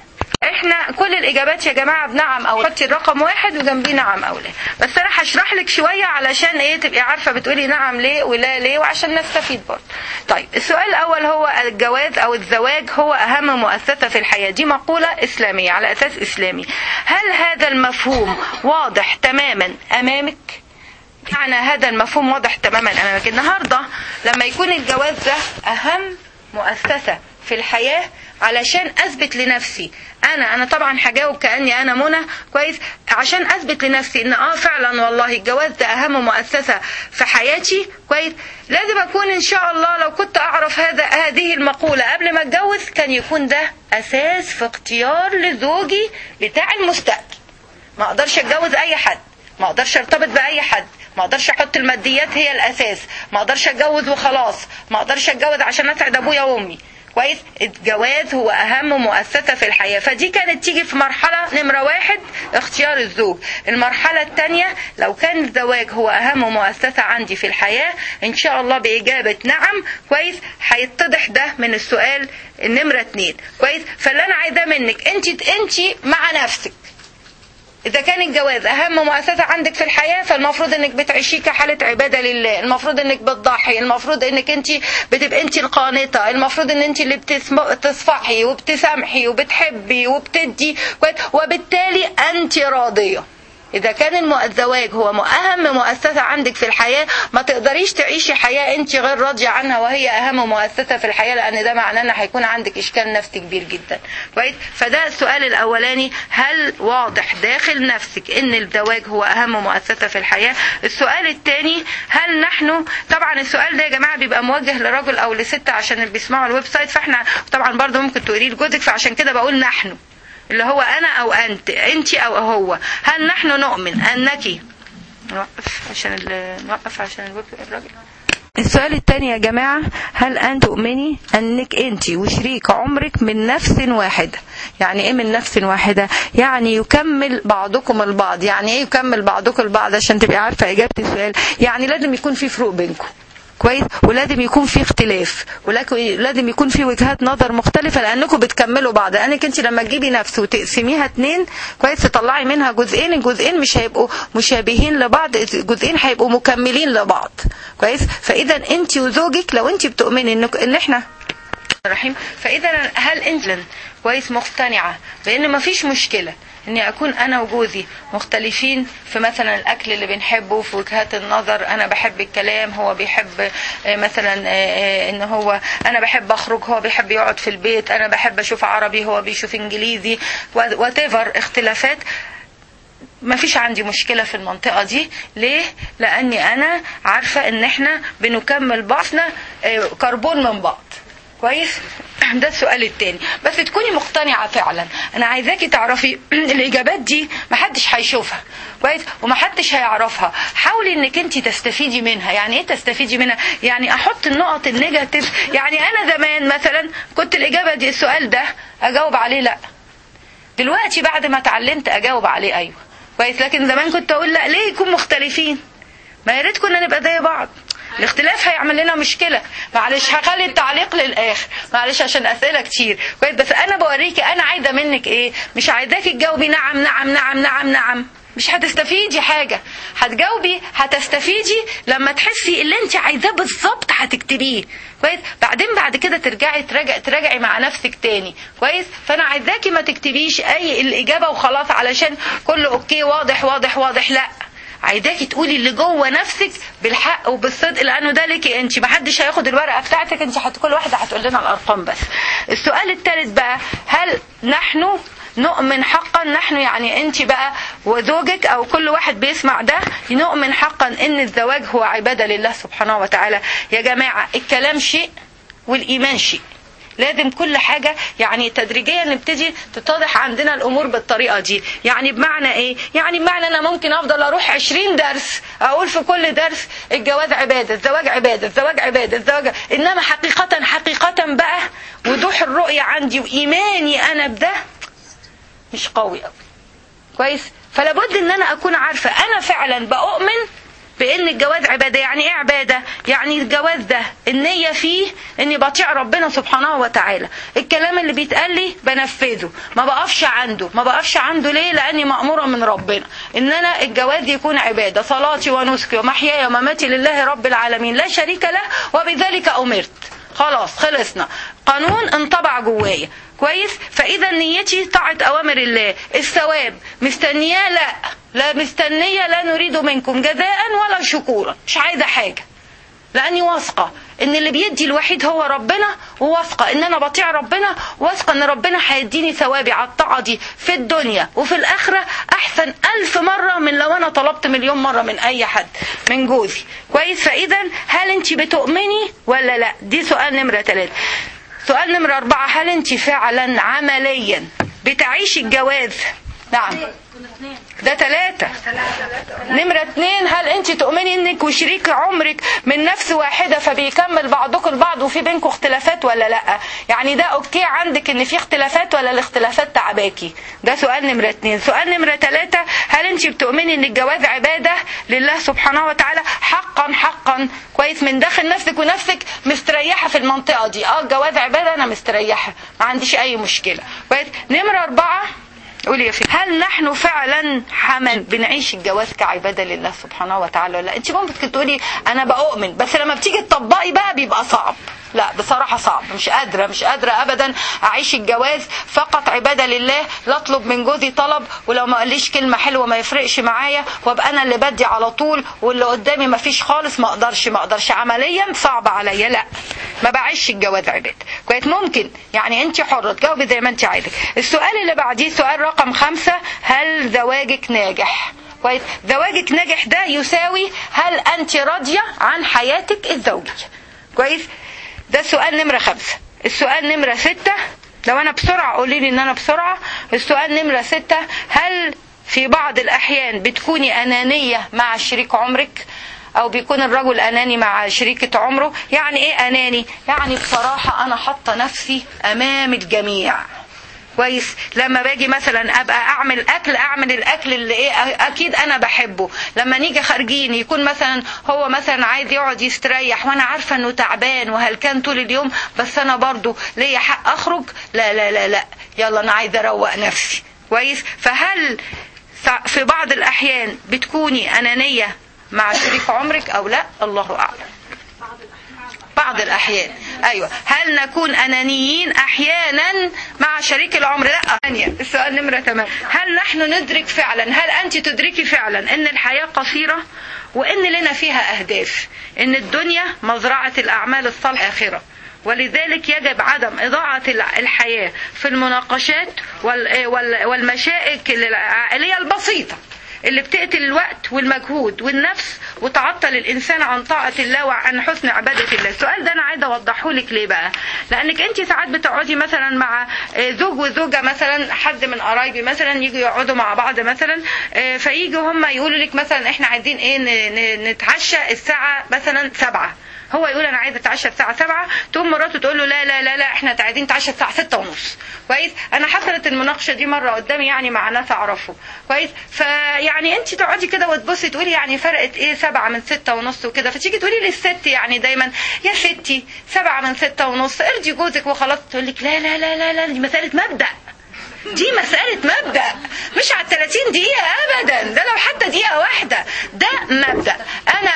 احنا كل الاجابات يا جماعه بنعم او حطي الرقم واحد وجنبيه نعم او لا بس انا هشرح لك شويه علشان ايه تبقي عارفه بتقولي نعم ليه ولا ليه وعشان نستفيد برضه طيب السؤال الاول هو الجواز او الزواج هو اهم مؤسسه في الحياه دي مقوله اسلاميه على اساس اسلامي هل هذا المفهوم واضح تماما امامك معنى هذا المفهوم واضح تماما امامك النهارده لما يكون الجواز ده اهم مؤسسه في الحياه علشان اثبت لنفسي انا انا طبعا هجاوب كاني انا منى كويس عشان اثبت لنفسي ان اه فعلا والله الجواز ده اهم مؤسسه في حياتي كويس لازم اكون ان شاء الله لو كنت اعرف هذا هذه المقوله قبل ما اتجوز كان يكون ده اساس في اختيار لزوجي بتاع المستقبل ما اقدرش اتجوز اي حد ما اقدرش ارتبط باي حد ما اقدرش احط الماديات هي الاساس ما اقدرش اتجوز وخلاص ما اقدرش اتجوز عشان اسعد ابويا وامي كويس الجواز هو اهم مؤسسه في الحياه فدي كانت تيجي في مرحله نمره واحد اختيار الزوج المرحله الثانيه لو كان الزواج هو اهم مؤسسه عندي في الحياه ان شاء الله باجابه نعم كويس هيتضح ده من السؤال النمره اتنين كويس فاللي انا عايزاه منك انت انت مع نفسك إذا كان الجواز أهم مؤسسة عندك في الحياة فالمفروض إنك بتعيشيه كحالة عبادة لله، المفروض إنك بتضحي، المفروض إنك أنت بتبقى أنت القانطة، المفروض إن أنت اللي بتصفحي وبتسامحي وبتحبي وبتدي وبالتالي أنت راضية. إذا كان الزواج هو أهم مؤسسة عندك في الحياة ما تقدريش تعيشي حياة أنت غير راضية عنها وهي أهم مؤسسة في الحياة لأن ده معناه إن هيكون عندك إشكال نفسي كبير جدا كويس فده السؤال الأولاني هل واضح داخل نفسك إن الزواج هو أهم مؤسسة في الحياة السؤال الثاني هل نحن طبعا السؤال ده يا جماعة بيبقى موجه لرجل أو لست عشان اللي بيسمعوا الويب سايت فإحنا طبعا برضه ممكن تقوليه لجوزك فعشان كده بقول نحن اللي هو أنا أو أنت أنت أو هو هل نحن نؤمن أنك نوقف عشان ال- نوقف عشان الويب الراجل السؤال الثاني يا جماعة هل أنت تؤمني أنك أنت وشريك عمرك من نفس واحدة يعني إيه من نفس واحدة يعني يكمل بعضكم البعض يعني إيه يكمل بعضكم البعض عشان تبقي عارفة إجابة السؤال يعني لازم يكون في فروق بينكم كويس ولازم يكون في اختلاف ولازم يكون في وجهات نظر مختلفة لأنكم بتكملوا بعض لأنك أنت لما تجيبي نفس وتقسميها اتنين كويس تطلعي منها جزئين الجزئين مش هيبقوا مشابهين لبعض الجزئين هيبقوا مكملين لبعض كويس فإذا أنت وزوجك لو أنت بتؤمني إنك إن إحنا الرحيم فاذا هل انت كويس مقتنعه بان مفيش مشكله اني اكون انا وجوزي مختلفين في مثلا الاكل اللي بنحبه في وجهات النظر انا بحب الكلام هو بيحب آه، مثلا آه، آه، ان هو انا بحب اخرج هو بيحب يقعد في البيت انا بحب اشوف عربي هو بيشوف انجليزي وات اختلافات ما فيش عندي مشكلة في المنطقة دي ليه؟ لأني أنا عارفة إن إحنا بنكمل بعضنا آه، كربون من بعض كويس؟ ده السؤال التاني بس تكوني مقتنعة فعلا أنا عايزاكي تعرفي الإجابات دي محدش هيشوفها كويس ومحدش هيعرفها حاولي انك انت تستفيدي منها يعني ايه تستفيدي منها يعني احط النقط النيجاتيف يعني انا زمان مثلا كنت الاجابه دي السؤال ده اجاوب عليه لا دلوقتي بعد ما اتعلمت اجاوب عليه ايوه كويس لكن زمان كنت اقول لا ليه يكون مختلفين ما يا ريت كنا نبقى زي بعض الاختلاف هيعمل لنا مشكله معلش هخلي التعليق للاخر معلش عشان اسئله كتير كويس بس انا بوريكي انا عايزه منك ايه مش عايزاكي تجاوبي نعم نعم نعم نعم نعم مش هتستفيدي حاجة هتجاوبي هتستفيدي لما تحسي اللي انت عايزاه بالظبط هتكتبيه كويس بعدين بعد كده ترجعي تراجع تراجعي مع نفسك تاني كويس فانا عايزاكي ما تكتبيش اي الاجابة وخلاص علشان كله اوكي واضح واضح واضح لا عايزاكي تقولي اللي جوه نفسك بالحق وبالصدق لانه ده ليكي انت محدش هياخد الورقه بتاعتك انت هت كل واحده هتقول لنا الارقام بس السؤال الثالث بقى هل نحن نؤمن حقا نحن يعني انت بقى وزوجك او كل واحد بيسمع ده نؤمن حقا ان الزواج هو عباده لله سبحانه وتعالى يا جماعه الكلام شيء والايمان شيء لازم كل حاجة يعني تدريجيا نبتدي تتضح عندنا الأمور بالطريقة دي يعني بمعنى إيه؟ يعني بمعنى أنا ممكن أفضل أروح عشرين درس أقول في كل درس الجواز عبادة الزواج عبادة الزواج عبادة الزواج إنما حقيقة حقيقة بقى وضوح الرؤية عندي وإيماني أنا بده مش قوي قوي كويس فلا بد ان انا اكون عارفه انا فعلا بؤمن بان الجواز عباده يعني ايه عباده يعني الجواز ده النيه فيه اني بطيع ربنا سبحانه وتعالى الكلام اللي بيتقال لي بنفذه ما بقفش عنده ما بقفش عنده ليه لاني ماموره من ربنا ان انا الجواز يكون عباده صلاتي ونسكي ومحياي ومماتي لله رب العالمين لا شريك له وبذلك امرت خلاص خلصنا قانون انطبع جوايا كويس فاذا نيتي طاعه اوامر الله الثواب مستنياه لا لا مستنيه لا نريد منكم جزاء ولا شكورا مش عايزه حاجه لاني واثقه ان اللي بيدي الوحيد هو ربنا وواثقه ان انا بطيع ربنا واثقه ان ربنا هيديني ثوابي على الطاعه دي في الدنيا وفي الاخره احسن الف مره من لو انا طلبت مليون مره من اي حد من جوزي كويس فاذا هل انت بتؤمني ولا لا دي سؤال نمره ثلاثة سؤال نمرة أربعة هل أنت فعلا عمليا بتعيشي الجواز نعم ده ثلاثة نمرة اتنين هل انت تؤمني انك وشريك عمرك من نفس واحدة فبيكمل بعضكم البعض وفي بينكم اختلافات ولا لا يعني ده اوكي عندك ان في اختلافات ولا الاختلافات تعباكي ده سؤال نمرة اتنين سؤال نمرة ثلاثة هل انت بتؤمني ان الجواز عبادة لله سبحانه وتعالى حقا حقا كويس من داخل نفسك ونفسك مستريحة في المنطقة دي اه الجواز عبادة انا مستريحة ما عنديش اي مشكلة كويس نمرة اربعة قولي يا فندم هل نحن فعلا حمل بنعيش الجواز كعباده لله سبحانه وتعالى ولا انت ممكن تقولي انا بؤمن بس لما بتيجي تطبقي بقى بيبقى صعب لا بصراحة صعب مش قادرة مش قادرة أبدا أعيش الجواز فقط عبادة لله لا أطلب من جوزي طلب ولو ما قاليش كلمة حلوة ما يفرقش معايا وابقى أنا اللي بدي على طول واللي قدامي ما فيش خالص ما أقدرش ما أقدرش عمليا صعب عليا لا ما بعيش الجواز عبادة كويس ممكن يعني أنت حرة تجاوبي زي ما أنت عايزة السؤال اللي بعديه سؤال رقم خمسة هل زواجك ناجح كويس زواجك ناجح ده يساوي هل أنت راضية عن حياتك الزوجية كويس ده سؤال نمرة خمسة السؤال نمرة ستة لو أنا بسرعة قولي لي إن أنا بسرعة السؤال نمرة ستة هل في بعض الأحيان بتكوني أنانية مع شريك عمرك او بيكون الرجل اناني مع شريكة عمره يعني ايه اناني يعني بصراحة انا حاطة نفسي امام الجميع كويس لما باجي مثلا ابقى اعمل اكل اعمل الاكل اللي ايه اكيد انا بحبه لما نيجي خارجين يكون مثلا هو مثلا عايز يقعد يستريح وانا عارفه انه تعبان وهلكان طول اليوم بس انا برضو ليا حق اخرج لا لا لا لا يلا انا عايزه اروق نفسي كويس فهل في بعض الاحيان بتكوني انانيه مع شريك عمرك او لا الله اعلم بعض الاحيان ايوه هل نكون انانيين احيانا مع شريك العمر لا ثانيه السؤال نمره 8 هل نحن ندرك فعلا هل انت تدركي فعلا ان الحياه قصيره وان لنا فيها اهداف ان الدنيا مزرعه الاعمال الصالحه اخره ولذلك يجب عدم إضاعة الحياة في المناقشات والمشائك العائلية البسيطة اللي بتقتل الوقت والمجهود والنفس وتعطل الانسان عن طاعه الله وعن حسن عباده الله السؤال ده انا عايزه اوضحه لك ليه بقى لانك انت ساعات بتقعدي مثلا مع زوج وزوجه مثلا حد من قرايبي مثلا يجوا يقعدوا مع بعض مثلا فييجوا هم يقولوا لك مثلا احنا عايزين ايه نتعشى الساعه مثلا سبعة هو يقول انا عايز اتعشى الساعه 7 تقوم مراته تقول له لا لا لا لا احنا عايزين نتعشى الساعه 6 ونص كويس انا حصلت المناقشه دي مره قدامي يعني مع ناس اعرفهم كويس فيعني انت تقعدي كده وتبصي تقولي يعني فرقت ايه 7 من 6 ونص وكده فتيجي تقولي للست يعني دايما يا ستي 7 من 6 ونص ارضي جوزك وخلاص تقول لك لا لا لا لا لا دي مساله مبدا دي مسألة مبدأ مش على 30 دقيقة أبدا ده لو حتى دقيقة واحدة ده مبدأ أنا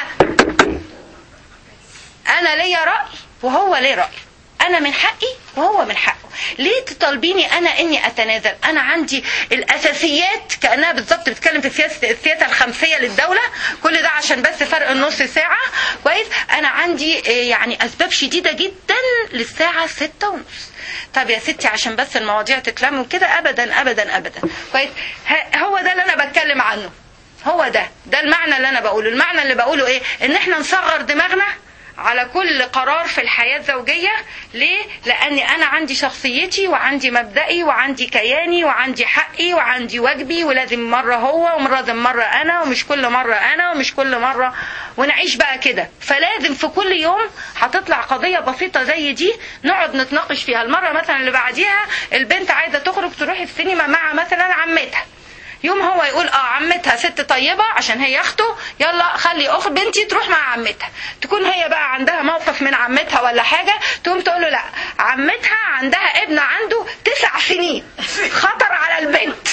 انا ليا راي وهو ليه راي انا من حقي وهو من حقه ليه تطالبيني انا اني اتنازل انا عندي الاساسيات كانها بالظبط بتتكلم في السياسه السياسه الخمسيه للدوله كل ده عشان بس فرق النص ساعه كويس انا عندي يعني اسباب شديده جدا للساعه ستة ونص طب يا ستي عشان بس المواضيع تتلم وكده ابدا ابدا ابدا كويس هو ده اللي انا بتكلم عنه هو ده ده المعنى اللي انا بقوله المعنى اللي بقوله ايه ان احنا نصغر دماغنا على كل قرار في الحياة الزوجية ليه؟ لأني أنا عندي شخصيتي وعندي مبدئي وعندي كياني وعندي حقي وعندي واجبي ولازم مرة هو ولازم مرة أنا ومش كل مرة أنا ومش كل مرة ونعيش بقى كده فلازم في كل يوم هتطلع قضية بسيطة زي دي نقعد نتناقش فيها المرة مثلا اللي بعديها البنت عايزة تخرج تروح السينما مع مثلا عمتها يوم هو يقول اه عمتها ست طيبة عشان هي اخته يلا خلي اخت بنتي تروح مع عمتها تكون هي بقى عندها موقف من عمتها ولا حاجة تقوم تقول له لا عمتها عندها ابن عنده تسع سنين خطر على البنت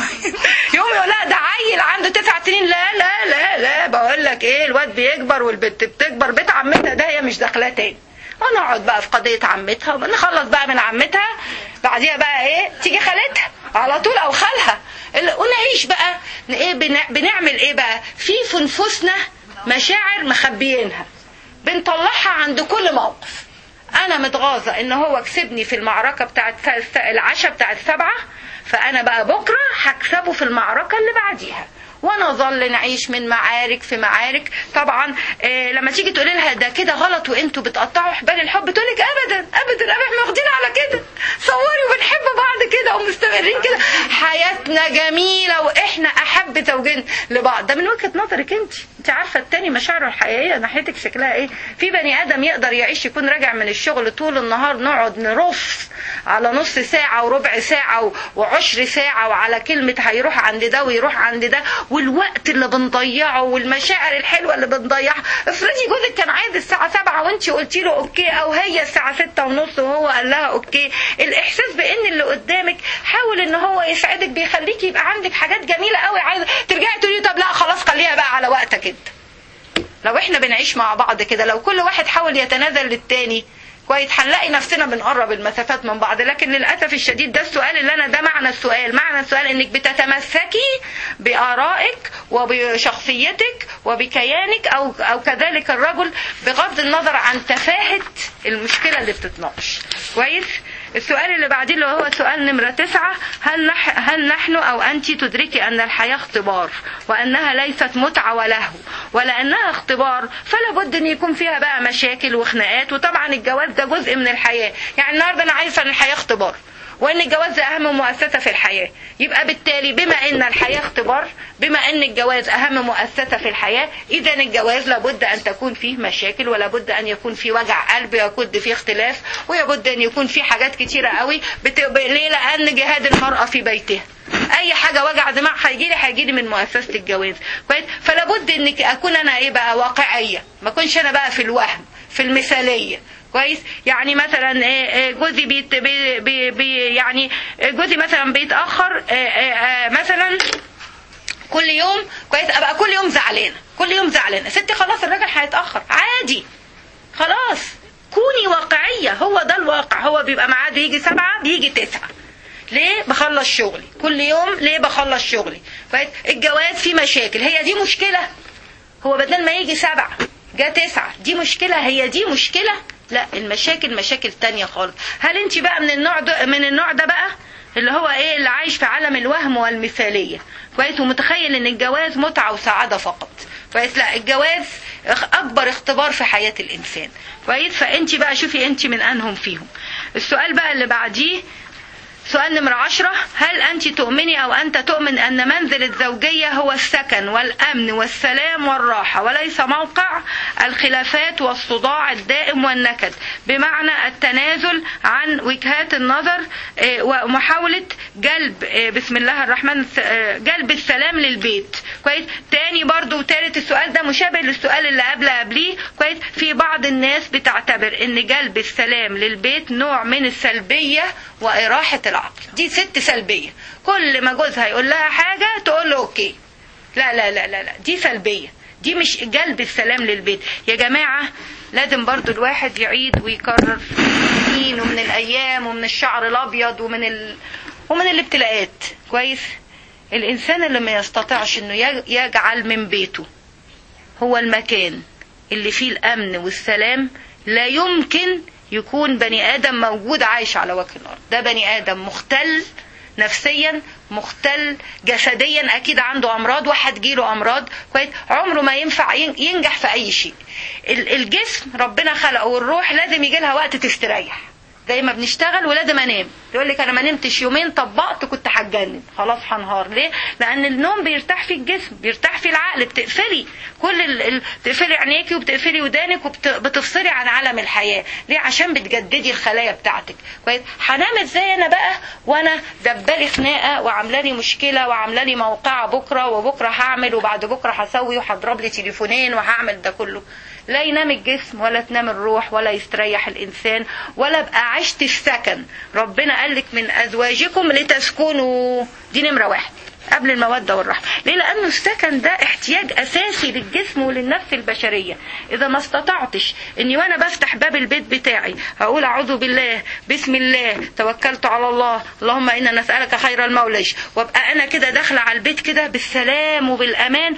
يوم يقول لا ده عيل عنده تسع سنين لا لا لا لا بقول لك ايه الواد بيكبر والبنت بتكبر بيت عمتها ده هي مش داخلاه تاني ونقعد بقى في قضية عمتها ونخلص بقى من عمتها بعديها بقى ايه تيجي خالتها على طول او خالها ونعيش بقى ايه بنعمل ايه بقى في في نفوسنا مشاعر مخبيينها بنطلعها عند كل موقف انا متغاظه ان هو كسبني في المعركه بتاعت العشاء بتاعت سبعه فانا بقى بكره هكسبه في المعركه اللي بعديها ونظل نعيش من معارك في معارك طبعا إيه لما تيجي تقولي لها ده كده غلط وانتوا بتقطعوا حبال الحب تقول لك ابدا ابدا احنا واخدين على كده صوري وبنحب بعض كده ومستمرين كده حياتنا جميله واحنا احب زوجين لبعض ده من وجهه نظرك انت انت عارفه التاني مشاعره الحقيقيه ناحيتك شكلها ايه في بني ادم يقدر يعيش يكون راجع من الشغل طول النهار نقعد نرف على نص ساعه وربع ساعه وعشر ساعه وعلى كلمه هيروح عند ده ويروح عند ده والوقت اللي بنضيعه والمشاعر الحلوه اللي بنضيعها افرضي جوزك كان عايز الساعه 7 وانت قلتي له اوكي او هي الساعه 6 ونص وهو قال لها اوكي الاحساس بان اللي قدامك حاول ان هو يسعدك بيخليكي يبقى عندك حاجات جميله قوي عايزه ترجعي تقولي طب لا خلاص خليها بقى على وقتك انت لو احنا بنعيش مع بعض كده لو كل واحد حاول يتنازل للتاني كويس هنلاقي نفسنا بنقرب المسافات من بعض لكن للاسف الشديد ده السؤال اللي انا ده معنى السؤال معنى السؤال انك بتتمسكي بارائك وبشخصيتك وبكيانك او او كذلك الرجل بغض النظر عن تفاهه المشكله اللي بتتناقش كويس السؤال اللي بعديه اللي هو سؤال نمرة تسعة هل, نح هل نحن أو أنت تدركي أن الحياة اختبار وأنها ليست متعة ولهو ولأنها اختبار فلا بد أن يكون فيها بقى مشاكل وخناقات وطبعا الجواز ده جزء من الحياة يعني النهاردة أنا عايزة أن الحياة اختبار وان الجواز ده اهم مؤسسه في الحياه يبقى بالتالي بما ان الحياه اختبار بما ان الجواز اهم مؤسسه في الحياه اذا الجواز لابد ان تكون فيه مشاكل ولابد ان يكون فيه وجع قلب ويكون فيه اختلاف ويبد ان يكون فيه حاجات كتيره قوي بت... ليه لان جهاد المراه في بيتها اي حاجه وجع دماغ هيجي لي هيجي لي من مؤسسه الجواز كويس فلا بد انك اكون انا ايه بقى واقعيه ما اكونش انا بقى في الوهم في المثاليه كويس يعني مثلا جوزي بيت بي بي بي يعني جوزي مثلا بيتاخر مثلا كل يوم كويس ابقى كل يوم زعلانه كل يوم زعلانه ستي خلاص الراجل هيتاخر عادي خلاص كوني واقعيه هو ده الواقع هو بيبقى معاه يجي سبعة بيجي تسعة ليه بخلص شغلي كل يوم ليه بخلص شغلي الجواز فيه مشاكل هي دي مشكلة هو بدل ما يجي سبعة جا تسعة دي مشكلة هي دي مشكلة لا المشاكل مشاكل تانية خالص هل انت بقى من النوع ده من النوع ده بقى اللي هو ايه اللي عايش في عالم الوهم والمثالية كويس ومتخيل ان الجواز متعة وسعادة فقط كويس لا الجواز اكبر اختبار في حياة الانسان كويس فانت بقى شوفي انت من انهم فيهم السؤال بقى اللي بعديه سؤال نمرة عشرة هل أنت تؤمني أو أنت تؤمن أن منزل الزوجية هو السكن والأمن والسلام والراحة وليس موقع الخلافات والصداع الدائم والنكد بمعنى التنازل عن وجهات النظر ومحاولة جلب بسم الله الرحمن جلب السلام للبيت كويس تاني برضو وتالت السؤال ده مشابه للسؤال اللي قبل قبليه كويس في بعض الناس بتعتبر ان جلب السلام للبيت نوع من السلبية وإراحة العقل دي ست سلبية كل ما جوزها يقول لها حاجة تقول له اوكي لا لا لا لا, لا. دي سلبية دي مش جلب السلام للبيت يا جماعة لازم برضو الواحد يعيد ويكرر سنين ومن الأيام ومن الشعر الأبيض ومن ال... ومن الابتلاءات كويس الإنسان اللي ما يستطيعش إنه يجعل من بيته هو المكان اللي فيه الأمن والسلام لا يمكن يكون بني ادم موجود عايش على وجه الارض ده بني ادم مختل نفسيا مختل جسديا اكيد عنده امراض وهتجيله امراض كويس عمره ما ينفع ينجح في اي شيء الجسم ربنا خلقه والروح لازم يجي لها وقت تستريح زي ما بنشتغل ولازم انام يقول لك انا ما نمتش يومين طبقت كنت هتجنن خلاص هنهار ليه لان النوم بيرتاح في الجسم بيرتاح في العقل بتقفلي كل ال... ال... بتقفلي عينيكي وبتقفلي ودانك وبتفصلي عن عالم الحياه ليه عشان بتجددي الخلايا بتاعتك كويس هنام ازاي انا بقى وانا دبالي خناقه وعامله لي مشكله وعامله لي موقعه بكره وبكره هعمل وبعد بكره هسوي وهضرب لي تليفونين وهعمل ده كله لا ينام الجسم ولا تنام الروح ولا يستريح الإنسان ولا بقى عشت السكن ربنا قال لك من أزواجكم لتسكنوا دي نمرة واحد قبل المودة والرحمة ليه لأنه السكن ده احتياج أساسي للجسم وللنفس البشرية إذا ما استطعتش إني وأنا بفتح باب البيت بتاعي أقول أعوذ بالله بسم الله توكلت على الله اللهم إنا نسألك خير المولج وابقى أنا كده داخلة على البيت كده بالسلام وبالأمان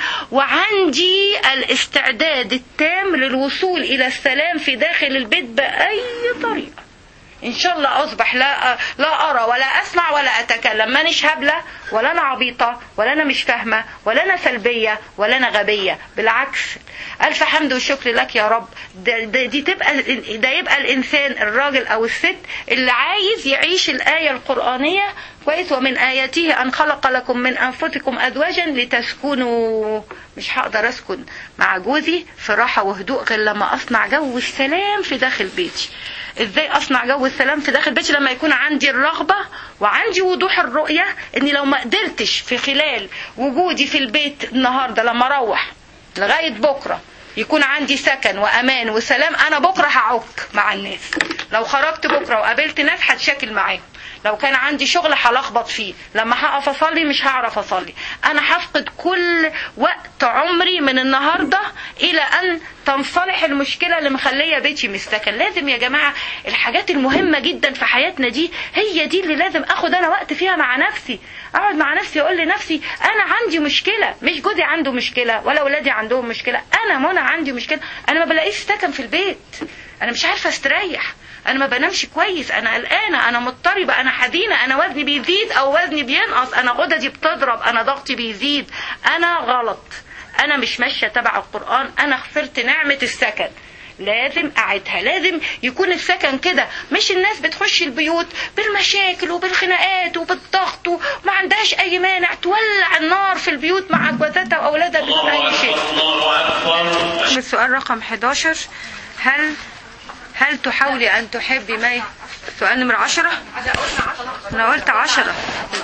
وعندي الاستعداد التام للوصول إلى السلام في داخل البيت بأي طريقة ان شاء الله اصبح لا لا ارى ولا اسمع ولا اتكلم مانيش هبله ولا انا عبيطه ولا انا مش فاهمه ولا انا سلبيه ولا انا غبيه بالعكس الف حمد وشكر لك يا رب ده, ده دي تبقى ده يبقى الانسان الراجل او الست اللي عايز يعيش الايه القرانيه كويس ومن آياته أن خلق لكم من أنفسكم أزواجا لتسكنوا مش هقدر أسكن مع جوزي في راحة وهدوء غير لما أصنع جو السلام في داخل بيتي ازاي اصنع جو السلام في داخل بيتي لما يكون عندي الرغبة وعندي وضوح الرؤية اني لو ما قدرتش في خلال وجودي في البيت النهاردة لما اروح لغاية بكرة يكون عندي سكن وامان وسلام انا بكرة هعك مع الناس لو خرجت بكرة وقابلت ناس هتشاكل معاهم لو كان عندي شغل هلخبط فيه لما هقف اصلي مش هعرف اصلي انا هفقد كل وقت عمري من النهارده الى ان تنصلح المشكله اللي مخليه بيتي مش سكن لازم يا جماعه الحاجات المهمه جدا في حياتنا دي هي دي اللي لازم اخد انا وقت فيها مع نفسي اقعد مع نفسي اقول لنفسي انا عندي مشكله مش جوزي عنده مشكله ولا اولادي عندهم مشكله انا منى عندي مشكله انا ما بلاقيش سكن في البيت انا مش عارفه استريح انا ما بنامش كويس انا قلقانه انا مضطربه انا حزينه انا وزني بيزيد او وزني بينقص انا غددي بتضرب انا ضغطي بيزيد انا غلط انا مش ماشيه تبع القران انا خسرت نعمه السكن لازم اعيدها لازم يكون السكن كده مش الناس بتخش البيوت بالمشاكل وبالخناقات وبالضغط وما عندهاش اي مانع تولع النار في البيوت مع جوازاتها واولادها بدون اي شيء السؤال رقم 11 هل هل تحاولي ان تحبي ما ي- سؤال نمرة 10 انا قلت 10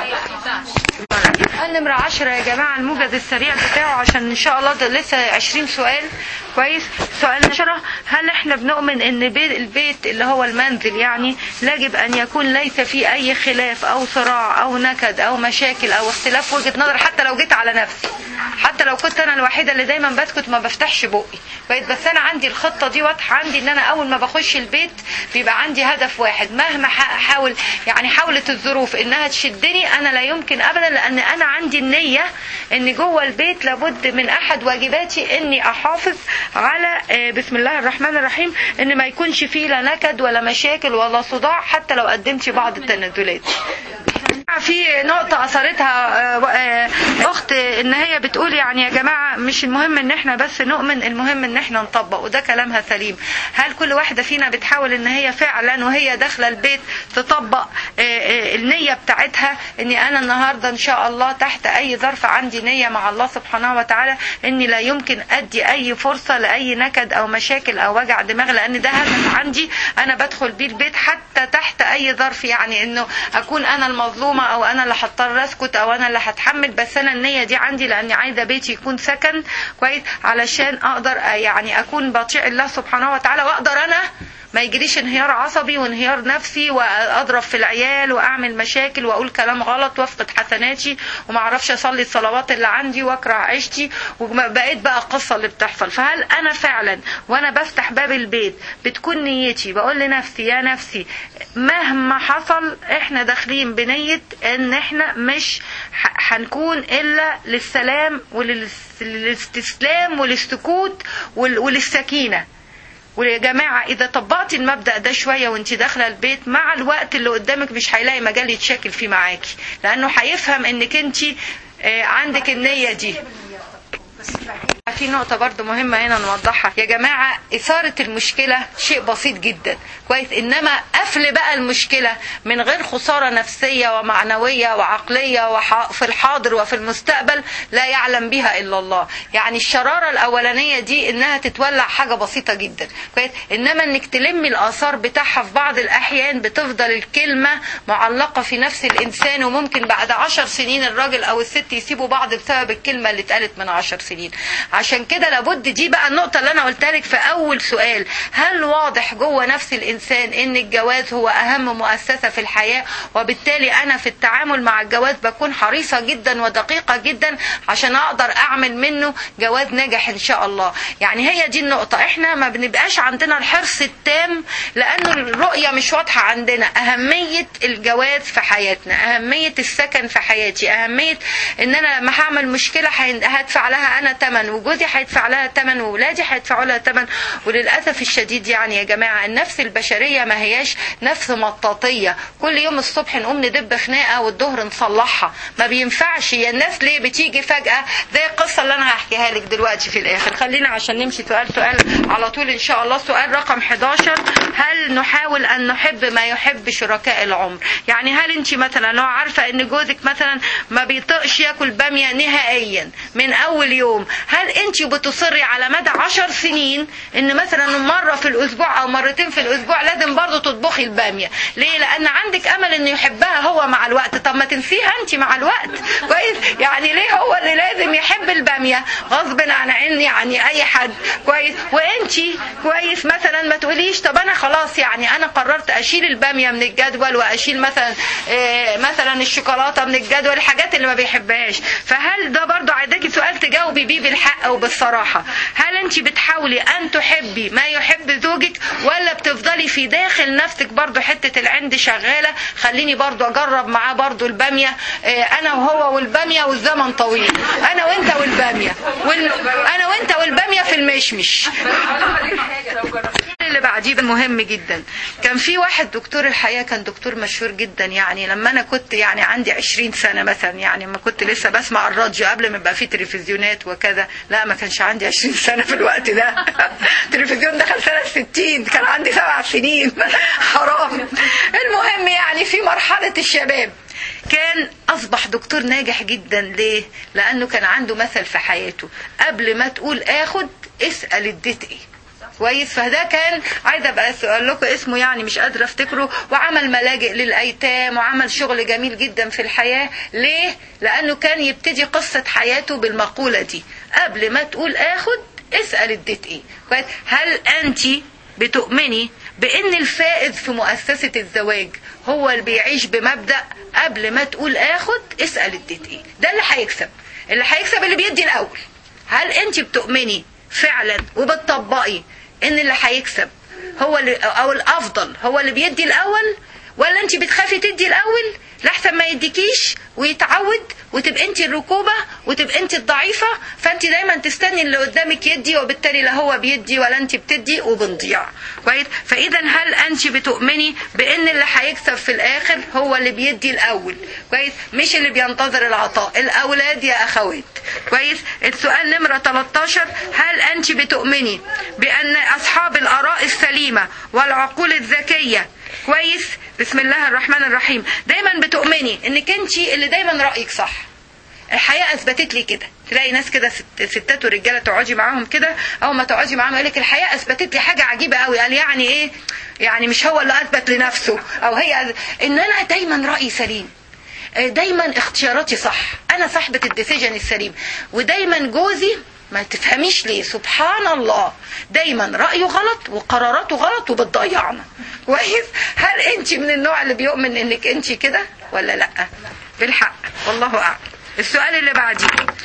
سؤال نمرة 10 يا جماعة الموجز السريع بتاعه عشان ان شاء الله ده لسه 20 سؤال كويس سؤال 10 هل احنا بنؤمن ان بيت البيت اللي هو المنزل يعني يجب ان يكون ليس فيه اي خلاف او صراع او نكد او مشاكل او اختلاف وجهة نظر حتى لو جيت على نفسي حتى لو كنت انا الوحيده اللي دايما بسكت ما بفتحش بقي كويس بس انا عندي الخطه دي واضحه عندي ان انا اول ما بخش البيت بيبقى عندي هدف واحد مهما ح- احاول يعني حاولت الظروف انها تشدني انا لا يمكن ابدا لان انا عندي النيه ان جوه البيت لابد من احد واجباتي اني احافظ على آه، بسم الله الرحمن الرحيم ان ما يكونش فيه لا نكد ولا مشاكل ولا صداع حتى لو قدمت بعض التنازلات في نقطة أثرتها آه، آه، أخت إن هي بتقول يعني يا جماعة مش المهم إن إحنا بس نؤمن المهم إن إحنا نطبق وده كلامها سليم هل كل واحدة فينا بتحاول إن هي فعلا وهي داخلة البيت تطبق آه، آه، النية بتاعتها إني أنا النهاردة إن شاء الله تحت أي ظرف عندي نية مع الله سبحانه وتعالى إني لا يمكن أدي أي فرصة لأي نكد أو مشاكل أو وجع دماغ لأن ده هدف عندي أنا بدخل بيه البيت حتى تحت أي ظرف يعني إنه أكون أنا المظلومة او انا اللي هضطر اسكت او انا اللي هتحمل بس انا النيه دي عندي لاني عايزه بيتي يكون سكن كويس علشان اقدر يعني اكون بطيع الله سبحانه وتعالى واقدر انا ما يجريش انهيار عصبي وانهيار نفسي واضرب في العيال واعمل مشاكل واقول كلام غلط وافقد حسناتي وما اعرفش اصلي الصلوات اللي عندي واكره عيشتي وبقيت بقى القصه اللي بتحصل فهل انا فعلا وانا بفتح باب البيت بتكون نيتي بقول لنفسي يا نفسي مهما حصل احنا داخلين بنيه ان احنا مش ح- هنكون الا للسلام وللاستسلام وللسكوت ول- وللسكينه ويا جماعة إذا طبقتي المبدأ ده شوية وانت داخلة البيت مع الوقت اللي قدامك مش هيلاقي مجال يتشاكل فيه معاكي لأنه هيفهم إنك انت آه، عندك النية دي في نقطة برضو مهمة هنا نوضحها يا جماعة إثارة المشكلة شيء بسيط جدا كويس إنما قفل بقى المشكلة من غير خسارة نفسية ومعنوية وعقلية وح- في الحاضر وفي المستقبل لا يعلم بها إلا الله يعني الشرارة الأولانية دي إنها تتولع حاجة بسيطة جدا كويس إنما إنك تلمي الآثار بتاعها في بعض الأحيان بتفضل الكلمة معلقة في نفس الإنسان وممكن بعد عشر سنين الراجل أو الست يسيبوا بعض بسبب الكلمة اللي اتقالت من عشر سنين عشان كده لابد دي بقى النقطة اللي أنا قلتها لك في أول سؤال هل واضح جوه نفس الإنسان إن الجواز هو أهم مؤسسة في الحياة وبالتالي أنا في التعامل مع الجواز بكون حريصة جدا ودقيقة جدا عشان أقدر أعمل منه جواز ناجح إن شاء الله يعني هي دي النقطة إحنا ما بنبقاش عندنا الحرص التام لأنه الرؤية مش واضحة عندنا أهمية الجواز في حياتنا أهمية السكن في حياتي أهمية إن أنا لما هعمل مشكلة هين- هدفع لها أنا تمن وجوزي هيدفع لها تمن وولادي هيدفعوا لها تمن وللأسف الشديد يعني يا جماعة النفس البشرية ما هياش نفس مطاطية كل يوم الصبح نقوم ندب خناقة والظهر نصلحها ما بينفعش يا الناس ليه بتيجي فجأة زي القصة اللي أنا هحكيها لك دلوقتي في الآخر خلينا عشان نمشي سؤال سؤال على طول إن شاء الله سؤال رقم 11 هل نحاول أن نحب ما يحب شركاء العمر يعني هل أنت مثلا لو عارفة أن جوزك مثلا ما بيطقش ياكل بامية نهائيا من أول يوم هل أنت بتصري على مدى عشر سنين أن مثلا مرة في الأسبوع أو مرتين في الأسبوع لازم برضه تطبخي البامية ليه لأن عندك أمل أنه يحبها هو مع الوقت طب ما تنسيها أنت مع الوقت كويس يعني ليه هو اللي لازم يحب البامية غصب عن عيني يعني أي حد كويس وأنت كويس مثلا ما تقوليش طب أنا خلاص يعني أنا قررت أشيل البامية من الجدول وأشيل مثلا آه، مثلا الشوكولاتة من الجدول الحاجات اللي ما بيحبهاش فهل ده برضو عايزاكي سؤال تجاوبي بيه بالحق وبالصراحة هل انت بتحاولي ان تحبي ما يحب زوجك ولا بتفضلي في داخل نفسك برضو حتة العند شغالة خليني برضو اجرب معاه برضو البامية آه، انا وهو والبامية والزمن طويل انا وانت والبامية وال... انا وانت والبامية في المشمش اللي بعد بعديه مهم جدا كان في واحد دكتور الحياه كان دكتور مشهور جدا يعني لما انا كنت يعني عندي 20 سنه مثلا يعني ما كنت لسه بسمع الراديو قبل ما يبقى في تلفزيونات وكذا لا ما كانش عندي 20 سنه في الوقت ده التلفزيون دخل سنه 60 كان عندي سبع سنين حرام المهم يعني في مرحله الشباب كان اصبح دكتور ناجح جدا ليه لانه كان عنده مثل في حياته قبل ما تقول اخد اسال اديت ايه كويس فده كان عايزه ابقى اقول لكم اسمه يعني مش قادره افتكره وعمل ملاجئ للايتام وعمل شغل جميل جدا في الحياه ليه لانه كان يبتدي قصه حياته بالمقوله دي قبل ما تقول اخد اسال اديت ايه كويس هل انت بتؤمني بان الفائز في مؤسسه الزواج هو اللي بيعيش بمبدا قبل ما تقول اخد اسال اديت ايه ده اللي هيكسب اللي هيكسب اللي بيدي الاول هل انت بتؤمني فعلا وبتطبقي ان اللي هيكسب هو اللي او الافضل هو اللي بيدي الاول ولا انت بتخافي تدي الاول لحسن ما يديكيش ويتعود وتبقى انت الركوبه وتبقى انت الضعيفه فانت دايما تستني اللي قدامك يدي وبالتالي لا هو بيدي ولا انت بتدي وبنضيع كويس فاذا هل انت بتؤمني بان اللي هيكسب في الاخر هو اللي بيدي الاول كويس مش اللي بينتظر العطاء الاولاد يا اخوات كويس السؤال نمره 13 هل انت بتؤمني بان اصحاب الاراء السليمه والعقول الذكيه كويس بسم الله الرحمن الرحيم دايما بتؤمني انك انت اللي دايما رايك صح الحياه اثبتت لي كده تلاقي ناس كده ست ستات ورجاله تقعدي معاهم كده اول ما تقعدي معاهم يقول لك الحياه اثبتت لي حاجه عجيبه قوي قال يعني ايه يعني مش هو اللي اثبت لنفسه او هي ان انا دايما رايي سليم دايما اختياراتي صح انا صاحبه الديسيجن السليم ودايما جوزي ما تفهميش ليه سبحان الله دايما رأيه غلط وقراراته غلط وبتضيعنا كويس هل انت من النوع اللي بيؤمن انك انت كده ولا لا بالحق والله اعلم السؤال اللي بعديه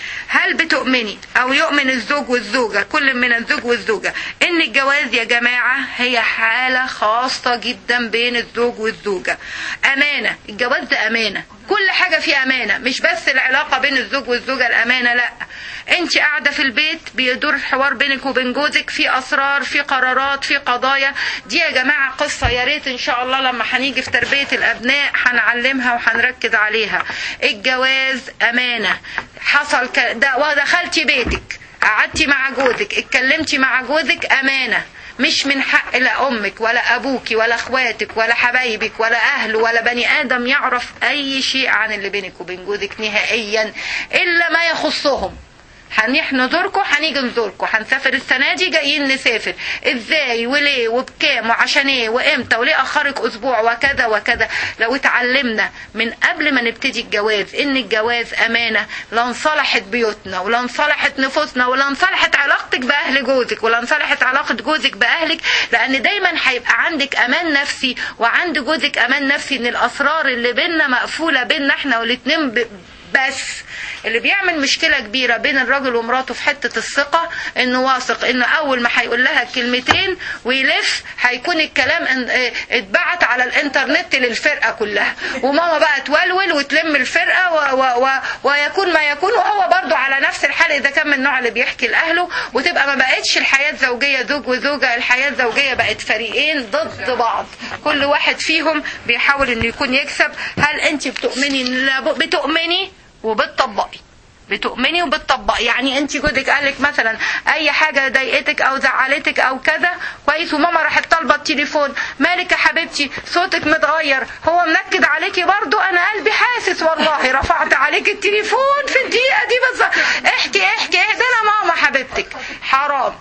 هل بتؤمني او يؤمن الزوج والزوجه كل من الزوج والزوجه ان الجواز يا جماعه هي حاله خاصه جدا بين الزوج والزوجه امانه الجواز ده امانه كل حاجه فيه امانه مش بس العلاقه بين الزوج والزوجه الامانه لا انت قاعده في البيت بيدور حوار بينك وبين جوزك في اسرار في قرارات في قضايا دي يا جماعه قصه يا ريت ان شاء الله لما هنيجي في تربيه الابناء هنعلمها وهنركز عليها الجواز امانه حصل ك... ده ودخلتي بيتك قعدتي مع جوزك اتكلمتي مع جوزك امانه مش من حق لا امك ولا ابوك ولا اخواتك ولا حبايبك ولا اهله ولا بني ادم يعرف اي شيء عن اللي بينك وبين جوزك نهائيا الا ما يخصهم هنروح نزوركم هنيجي نزوركم هنسافر السنه دي جايين نسافر ازاي وليه وبكام وعشان ايه وامتى وليه اخرك اسبوع وكذا وكذا لو اتعلمنا من قبل ما نبتدي الجواز ان الجواز امانه لانصلحت بيوتنا ولانصلحت نفوسنا ولانصلحت علاقتك باهل جوزك ولانصلحت علاقه جوزك باهلك لان دايما هيبقى عندك امان نفسي وعند جوزك امان نفسي ان الاسرار اللي بينا مقفوله بينا احنا والاتنين ب... بس اللي بيعمل مشكله كبيره بين الراجل ومراته في حته الثقه انه واثق انه اول ما هيقول لها كلمتين ويلف هيكون الكلام اتبعت على الانترنت للفرقه كلها وماما بقى تولول وتلم الفرقه و و و ويكون ما يكون وهو برضه على نفس الحال اذا كان من النوع اللي بيحكي لاهله وتبقى ما بقتش الحياه الزوجيه زوج وزوجه الحياه الزوجيه بقت فريقين ضد بعض كل واحد فيهم بيحاول انه يكون يكسب هل انت بتؤمني بتؤمني وبتطبقي بتؤمني وبتطبقي يعني انت جوزك قال لك مثلا اي حاجه ضايقتك او زعلتك او كذا كويس وماما راحت طالبه التليفون مالك يا حبيبتي صوتك متغير هو منكد عليكي برضو انا قلبي حاسس والله رفعت عليك التليفون في الدقيقه دي بالظبط احكي احكي ايه ده انا ماما حبيبتك حرام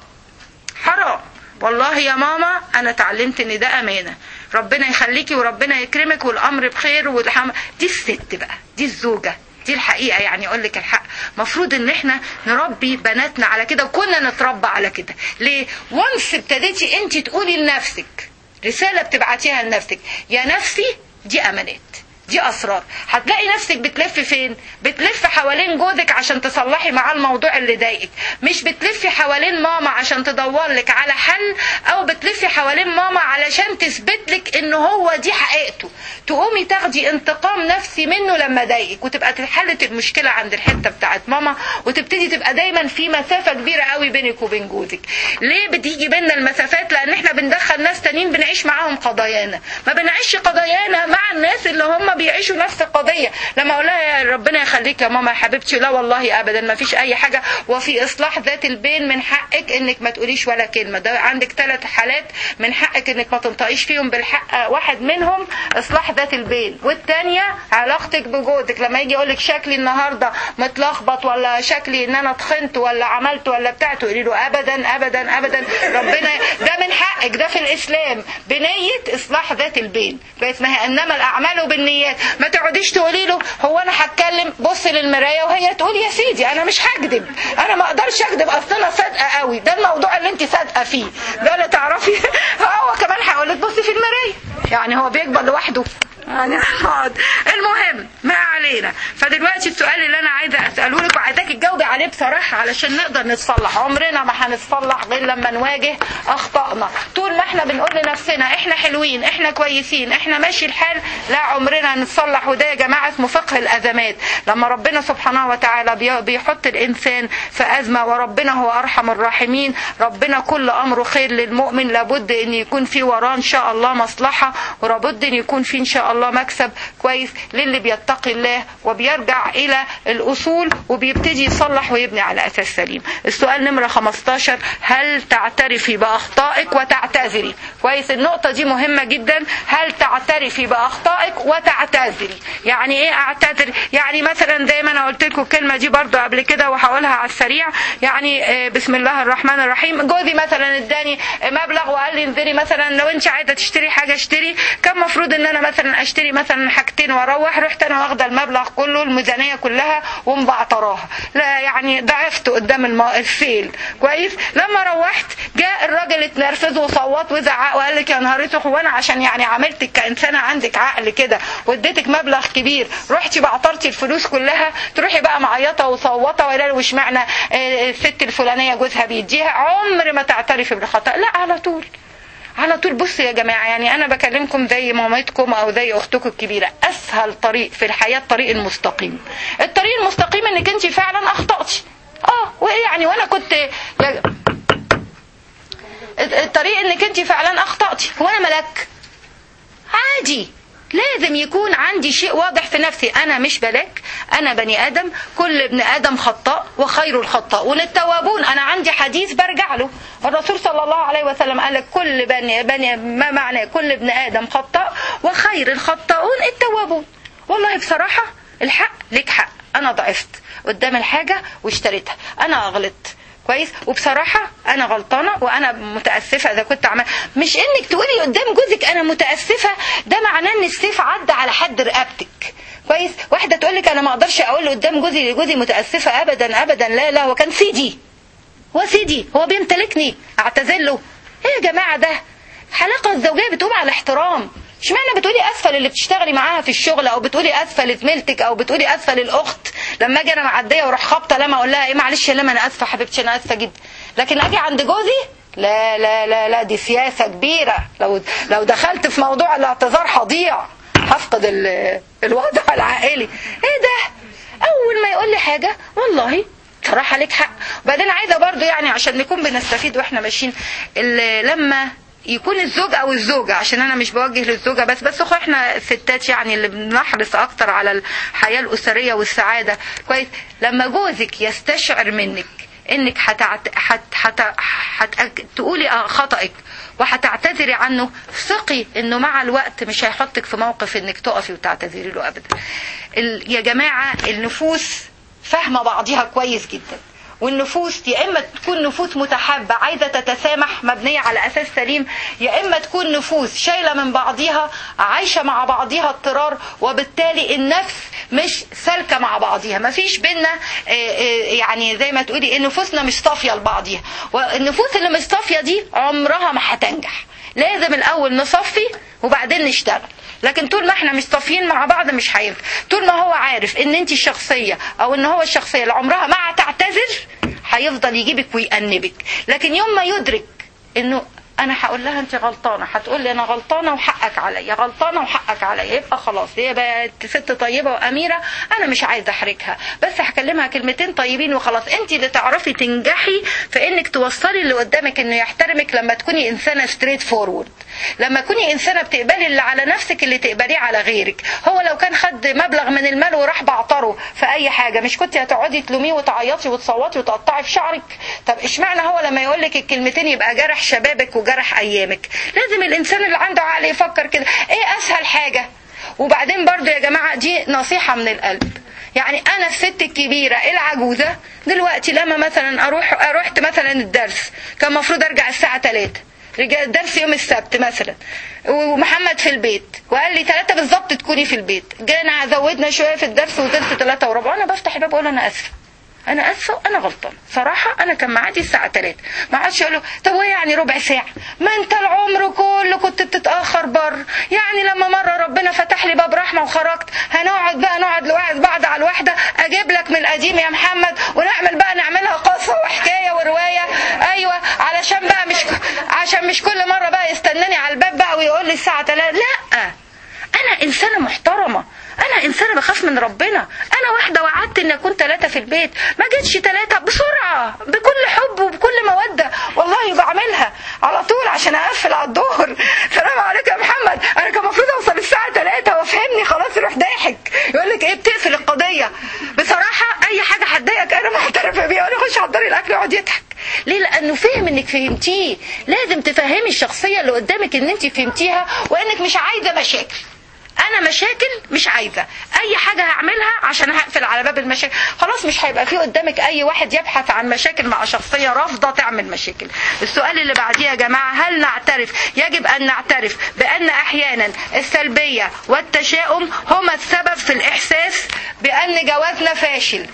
حرام والله يا ماما انا اتعلمت ان ده امانه ربنا يخليكي وربنا يكرمك والامر بخير والحم... دي الست بقى دي الزوجه دي الحقيقه يعني اقول لك الحق مفروض ان احنا نربي بناتنا على كده وكنا نتربى على كده ليه وانس ابتديتي انت تقولي لنفسك رساله بتبعتيها لنفسك يا نفسي دي امانات دي اسرار هتلاقي نفسك بتلف فين بتلف حوالين جوزك عشان تصلحي معاه الموضوع اللي ضايقك مش بتلفي حوالين ماما عشان تدور لك على حل او بتلفي حوالين ماما علشان تثبت لك ان هو دي حقيقته تقومي تاخدي انتقام نفسي منه لما ضايقك وتبقى اتحلت المشكله عند الحته بتاعت ماما وتبتدي تبقى دايما في مسافه كبيره قوي بينك وبين جوزك ليه بتيجي بينا المسافات لان احنا بندخل ناس تانيين بنعيش معاهم قضايانا ما بنعيش قضايانا مع الناس اللي هم بيعيشوا نفس القضيه لما اقول لها يا ربنا يخليك يا ماما يا حبيبتي لا والله ابدا ما فيش اي حاجه وفي اصلاح ذات البين من حقك انك ما تقوليش ولا كلمه ده عندك ثلاث حالات من حقك انك ما تنطقيش فيهم بالحق واحد منهم اصلاح ذات البين والثانيه علاقتك بجوزك لما يجي يقول لك شكلي النهارده متلخبط ولا شكلي ان انا تخنت ولا عملت ولا بتاع تقولي له ابدا ابدا ابدا ربنا ده من حقك ده في الاسلام بنيه اصلاح ذات البين كويس ما هي انما الاعمال بالنيات ما تقعديش تقولي له هو انا هتكلم بص للمرايه وهي تقول يا سيدي انا مش هكذب انا ما اقدرش اكذب اصل انا صادقه قوي ده الموضوع اللي انت صادقه فيه ده اللي تعرفي هو كمان هيقول لك بصي في المرايه يعني هو بيكبر لوحده يعني حاضر المهم ما علينا فدلوقتي السؤال اللي انا عايزه اساله لك وعايزاك تجاوبي عليه بصراحه علشان نقدر نتصلح عمرنا ما هنتصلح غير لما نواجه اخطائنا طول ما احنا بنقول لنفسنا احنا حلوين احنا كويسين احنا ماشي الحال لا عمرنا نتصلح وده يا جماعه اسمه فقه الازمات لما ربنا سبحانه وتعالى بيحط الانسان في ازمه وربنا هو ارحم الراحمين ربنا كل امره خير للمؤمن لابد ان يكون في وراه ان شاء الله مصلحه ولابد ان يكون في ان شاء الله مكسب كويس للي بيتقي الله وبيرجع الى الاصول وبيبتدي يصلح ويبني على اساس سليم السؤال نمره 15 هل تعترفي باخطائك وتعتذري كويس النقطه دي مهمه جدا هل تعترفي باخطائك وتعتذري يعني ايه اعتذر يعني مثلا زي ما انا قلت لكم الكلمه دي برضو قبل كده وهقولها على السريع يعني بسم الله الرحمن الرحيم جوزي مثلا اداني مبلغ وقال لي انزلي مثلا لو انت عايزه تشتري حاجه اشتري كان المفروض ان انا مثلا اشتري مثلا حاجتين واروح رحت انا واخده المبلغ كله الميزانيه كلها ومبعتراها لا يعني ضعفت قدام الم... السيل كويس لما روحت جاء الراجل اتنرفز وصوت وزعق وقال لك يا نهار اسود هو انا عشان يعني عملتك كانسانه عندك عقل كده واديتك مبلغ كبير رحتي بعترتي الفلوس كلها تروحي بقى معيطه وصوته ولا وش معنى الست الفلانيه جوزها بيديها عمر ما تعترفي بالخطا لا على طول على طول بصوا يا جماعة يعني أنا بكلمكم زي مامتكم أو زي أختكم الكبيرة أسهل طريق في الحياة الطريق المستقيم الطريق المستقيم إنك أنت فعلا أخطأتي اه وايه يعني وانا كنت الطريق انك انت فعلا اخطأتي هو انا ملك عادي لازم يكون عندي شيء واضح في نفسي انا مش ملاك انا بني ادم كل ابن ادم خطاء وخير الخطاؤون التوابون انا عندي حديث برجع له الرسول صلى الله عليه وسلم قال لك كل بني, بني ما معناه كل ابن ادم خطاء وخير الخطاؤون التوابون والله بصراحه الحق ليك حق انا ضعفت قدام الحاجه واشتريتها انا غلطت كويس وبصراحه انا غلطانه وانا متاسفه اذا كنت عمل مش انك تقولي قدام جوزك انا متاسفه ده معناه ان السيف عدى على حد رقبتك كويس واحده تقول لك انا ما اقدرش اقول قدام جوزي جوزي متاسفه ابدا ابدا لا لا هو كان سيدي هو سيدي هو بيمتلكني اعتذر له ايه يا جماعه ده الحلاقه الزوجيه بتقوم على احترام اشمعنى بتقولي اسفل اللي بتشتغلي معاها في الشغل او بتقولي اسفل لزميلتك او بتقولي اسفل الاخت لما اجي انا معديه واروح خابطه لما اقول لها ايه معلش يا لما انا اسفه حبيبتي انا اسفه جدا لكن اجي عند جوزي لا لا لا لا دي سياسه كبيره لو لو دخلت في موضوع الاعتذار هضيع هفقد الوضع العائلي ايه ده اول ما يقول لي حاجه والله صراحة لك حق وبعدين عايزة برضو يعني عشان نكون بنستفيد واحنا ماشيين لما يكون الزوج او الزوجة عشان انا مش بوجه للزوجة بس بس اخو احنا الستات يعني اللي بنحرص اكتر على الحياة الاسرية والسعادة كويس لما جوزك يستشعر منك انك هتعت... حت... حت... حت... تقولي خطأك وهتعتذري عنه ثقي انه مع الوقت مش هيحطك في موقف انك تقفي وتعتذري له ابدا ال... يا جماعة النفوس فاهمة بعضها كويس جدا والنفوس يا اما تكون نفوس متحابه عايزه تتسامح مبنيه على اساس سليم يا اما تكون نفوس شايله من بعضيها عايشه مع بعضيها اضطرار وبالتالي النفس مش سالكه مع بعضيها ما فيش بينا يعني زي ما تقولي نفوسنا مش صافيه لبعضيها والنفوس اللي مش صافيه دي عمرها ما هتنجح لازم الاول نصفي وبعدين نشتغل لكن طول ما احنا مش صافيين مع بعض مش هينفع طول ما هو عارف ان انت الشخصيه او ان هو الشخصيه اللي عمرها ما هتعتذر هيفضل يجيبك ويأنبك لكن يوم ما يدرك انه انا هقول لها انت غلطانه هتقول لي انا غلطانه وحقك عليا غلطانه وحقك عليا يبقى خلاص هي بقت ست طيبه واميره انا مش عايزه احرجها بس هكلمها كلمتين طيبين وخلاص انت اللي تعرفي تنجحي في انك توصلي اللي قدامك انه يحترمك لما تكوني انسانه ستريت فورورد لما تكوني انسانه بتقبلي اللي على نفسك اللي تقبليه على غيرك هو لو كان خد مبلغ من المال وراح بعطره في اي حاجه مش كنت هتقعدي تلوميه وتعيطي وتصوتي وتقطعي في شعرك طب اشمعنى هو لما يقول لك الكلمتين يبقى جرح شبابك وجرح ايامك لازم الانسان اللي عنده عقل يفكر كده ايه اسهل حاجه وبعدين برضو يا جماعه دي نصيحه من القلب يعني انا الست الكبيره العجوزه دلوقتي لما مثلا اروح رحت مثلا الدرس كان المفروض ارجع الساعه 3 رجع الدرس يوم السبت مثلا ومحمد في البيت وقال لي ثلاثة بالظبط تكوني في البيت جينا زودنا شوية في الدرس وصلت ثلاثة وربع أنا بفتح الباب أقول أنا آسفة انا اسفه وانا غلطان صراحه انا كان معادي الساعه 3 ما عادش اقول له طب وايه يعني ربع ساعه ما انت العمر كله كنت بتتاخر بره يعني لما مره ربنا فتح لي باب رحمه وخرجت هنقعد بقى نقعد لواحد بعض على الواحده اجيب لك من القديم يا محمد ونعمل بقى نعملها قصه وحكايه وروايه ايوه علشان بقى مش عشان مش كل مره بقى يستناني على الباب بقى ويقول لي الساعه 3 لا انا انسانه محترمه انا انسانه بخاف من ربنا انا واحده وعدت ان اكون ثلاثه في البيت ما جتش ثلاثه بسرعه بكل حب وبكل موده والله بعملها على طول عشان اقفل على الظهر سلام عليكم يا محمد انا كان المفروض اوصل الساعه 3 وافهمني خلاص يروح ضاحك يقول لك ايه بتقفل القضيه بصراحه اي حاجه هتضايقك انا معترفه بيها وانا اخش احضري الاكل ويقعد يضحك ليه لانه فهم انك فهمتيه لازم تفهمي الشخصيه اللي قدامك ان انت فهمتيها وانك مش عايزه مشاكل انا مشاكل مش عايزه اي حاجه هعملها عشان هقفل على باب المشاكل خلاص مش هيبقى في قدامك اي واحد يبحث عن مشاكل مع شخصيه رافضه تعمل مشاكل السؤال اللي بعديه يا جماعه هل نعترف يجب ان نعترف بان احيانا السلبيه والتشاؤم هما السبب في الاحساس بان جوازنا فاشل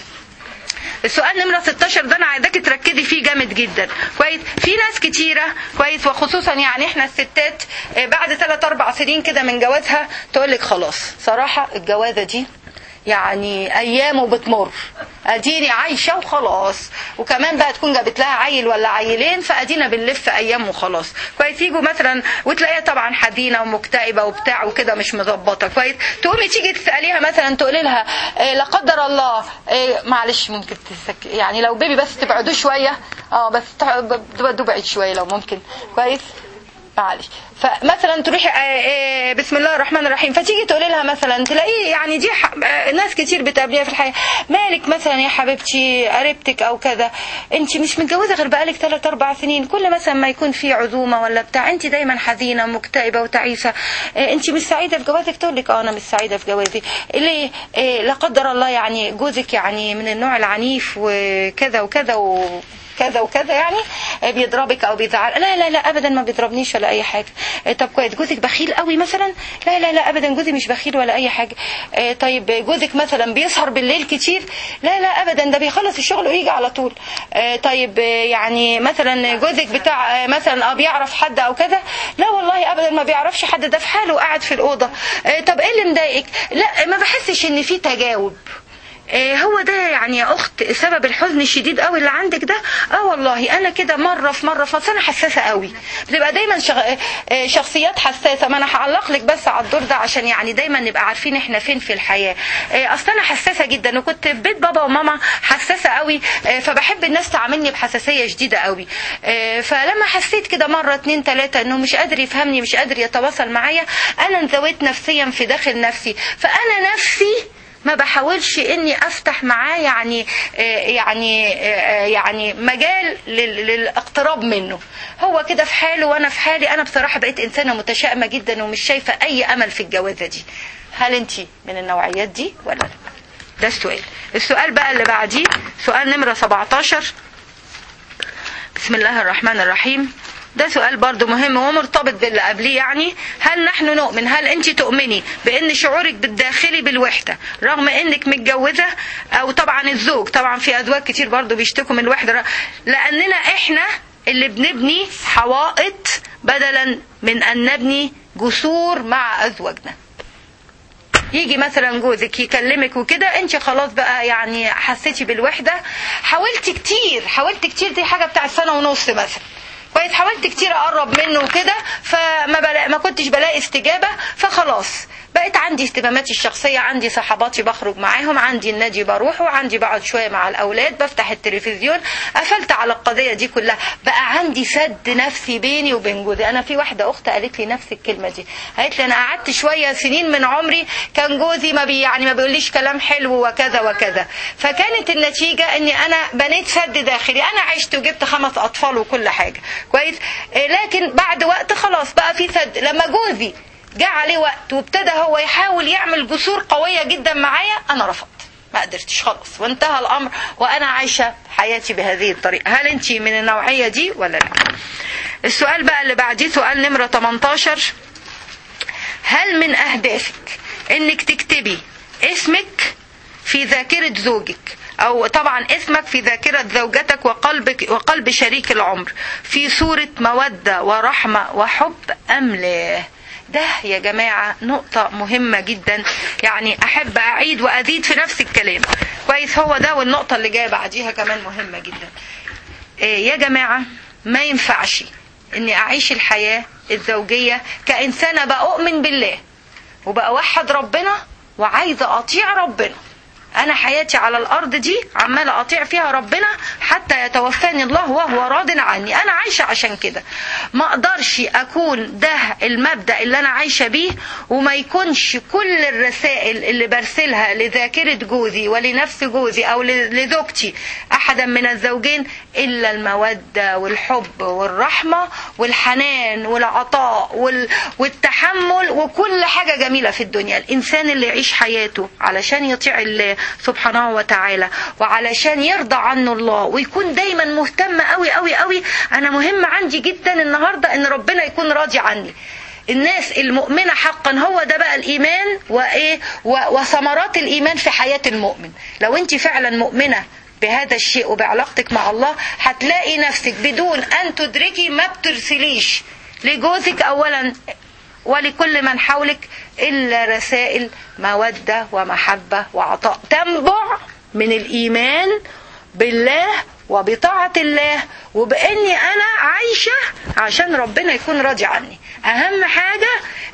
السؤال نمرة 16 ده انا عايزاكي تركزي فيه جامد جدا كويس في ناس كتيرة كويس وخصوصا يعني احنا الستات بعد 3 4 سنين كده من جوازها تقول لك خلاص صراحة الجوازة دي يعني ايامه بتمر اديني عايشه وخلاص وكمان بقى تكون جابت لها عيل ولا عيلين فادينا بنلف ايام وخلاص كويس يجوا مثلا وتلاقيها طبعا حزينه ومكتئبه وبتاع وكده مش مظبطه كويس تقومي تيجي تساليها مثلا تقولي لها إيه لا قدر الله إيه معلش ممكن تسك يعني لو بيبي بس تبعدوا شويه اه بس تبعدوا بعيد شويه لو ممكن كويس معلش فمثلا تروحي بسم الله الرحمن الرحيم فتيجي تقولي لها مثلا تلاقيه يعني دي ناس كتير بتقابليها في الحياه مالك مثلا يا حبيبتي قريبتك او كذا انت مش متجوزه غير بقالك 3 4 سنين كل مثلا ما يكون في عزومه ولا بتاع انت دايما حزينه مكتئبه وتعيسه انت مش سعيده في جوازك تقول لك اه انا مش سعيده في جوازي ليه لا قدر الله يعني جوزك يعني من النوع العنيف وكذا وكذا و كذا وكذا يعني بيضربك او بيزعل لا لا لا ابدا ما بيضربنيش ولا اي حاجه طب كويس جوزك بخيل قوي مثلا لا لا لا ابدا جوزي مش بخيل ولا اي حاجه طيب جوزك مثلا بيسهر بالليل كتير لا لا ابدا ده بيخلص الشغل ويجي على طول طيب يعني مثلا جوزك بتاع مثلا اه بيعرف حد او كذا لا والله ابدا ما بيعرفش حد ده في حاله قاعد في الاوضه طب ايه اللي مضايقك لا ما بحسش ان في تجاوب هو ده يعني يا اخت سبب الحزن الشديد قوي اللي عندك ده اه والله انا كده مره في مره في انا حساسه قوي بتبقى دايما شخصيات حساسه ما انا هعلق لك بس على الدور ده عشان يعني دايما نبقى عارفين احنا فين في الحياه اصل انا حساسه جدا وكنت في بيت بابا وماما حساسه قوي فبحب الناس تعاملني بحساسيه شديده قوي فلما حسيت كده مره اتنين تلاته انه مش قادر يفهمني مش قادر يتواصل معايا انا انزويت نفسيا في داخل نفسي فانا نفسي ما بحاولش اني افتح معاه يعني يعني يعني مجال للاقتراب منه هو كده في حاله وانا في حالي انا بصراحه بقيت انسانه متشائمه جدا ومش شايفه اي امل في الجوازه دي هل انت من النوعيات دي ولا لا ده السؤال السؤال بقى اللي بعديه سؤال نمره 17 بسم الله الرحمن الرحيم ده سؤال برضو مهم ومرتبط باللي قبليه يعني هل نحن نؤمن هل انت تؤمني بان شعورك بالداخلي بالوحده رغم انك متجوزه او طبعا الزوج طبعا في ازواج كتير برضو بيشتكوا من الوحده لاننا احنا اللي بنبني حوائط بدلا من ان نبني جسور مع ازواجنا يجي مثلا جوزك يكلمك وكده انت خلاص بقى يعني حسيتي بالوحده حاولتي كتير حاولت كتير دي حاجه بتاعت سنه ونص مثلا كويس حاولت كتير اقرب منه وكده فما بلا... ما كنتش بلاقي استجابه فخلاص بقيت عندي اهتماماتي الشخصيه عندي صحباتي بخرج معاهم عندي النادي بروحه عندي بقعد شويه مع الاولاد بفتح التلفزيون قفلت على القضيه دي كلها بقى عندي سد نفسي بيني وبين جوزي انا في واحده اخت قالت لي نفس الكلمه دي قالت لي انا قعدت شويه سنين من عمري كان جوزي ما بي يعني ما بيقوليش كلام حلو وكذا وكذا فكانت النتيجه اني انا بنيت سد داخلي انا عشت وجبت خمس اطفال وكل حاجه كويس لكن بعد وقت خلاص بقى في سد لما جوزي جه عليه وقت وابتدى هو يحاول يعمل جسور قويه جدا معايا انا رفضت ما قدرتش خلاص وانتهى الامر وانا عايشه حياتي بهذه الطريقه هل انت من النوعيه دي ولا لا السؤال بقى اللي بعديه سؤال نمره 18 هل من اهدافك انك تكتبي اسمك في ذاكره زوجك او طبعا اسمك في ذاكرة زوجتك وقلبك وقلب شريك العمر في صورة مودة ورحمة وحب ام لا ده يا جماعة نقطة مهمة جدا يعني أحب أعيد وأزيد في نفس الكلام كويس هو ده والنقطة اللي جاية بعديها كمان مهمة جدا إيه يا جماعة ما ينفعش إني أعيش الحياة الزوجية كإنسانة بأؤمن بالله وبأوحد ربنا وعايزة أطيع ربنا انا حياتي على الارض دي عماله اطيع فيها ربنا حتى يتوفاني الله وهو راض عني انا عايشه عشان كده ما اقدرش اكون ده المبدا اللي انا عايشه بيه وما يكونش كل الرسائل اللي برسلها لذاكره جوزي ولنفس جوزي او لزوجتي احدا من الزوجين الا الموده والحب والرحمه والحنان والعطاء وال... والتحمل وكل حاجه جميله في الدنيا الانسان اللي يعيش حياته علشان يطيع الله سبحانه وتعالى وعلشان يرضى عنه الله ويكون دايما مهتم قوي قوي قوي انا مهم عندي جدا النهارده ان ربنا يكون راضي عني الناس المؤمنة حقا هو ده بقى الإيمان وإيه وثمرات الإيمان في حياة المؤمن لو أنت فعلا مؤمنة بهذا الشيء وبعلاقتك مع الله هتلاقي نفسك بدون أن تدركي ما بترسليش لجوزك أولا ولكل من حولك إلا رسائل مودة ومحبة وعطاء تنبع من الإيمان بالله وبطاعة الله وبإني أنا عايشة عشان ربنا يكون راضي عني أهم حاجة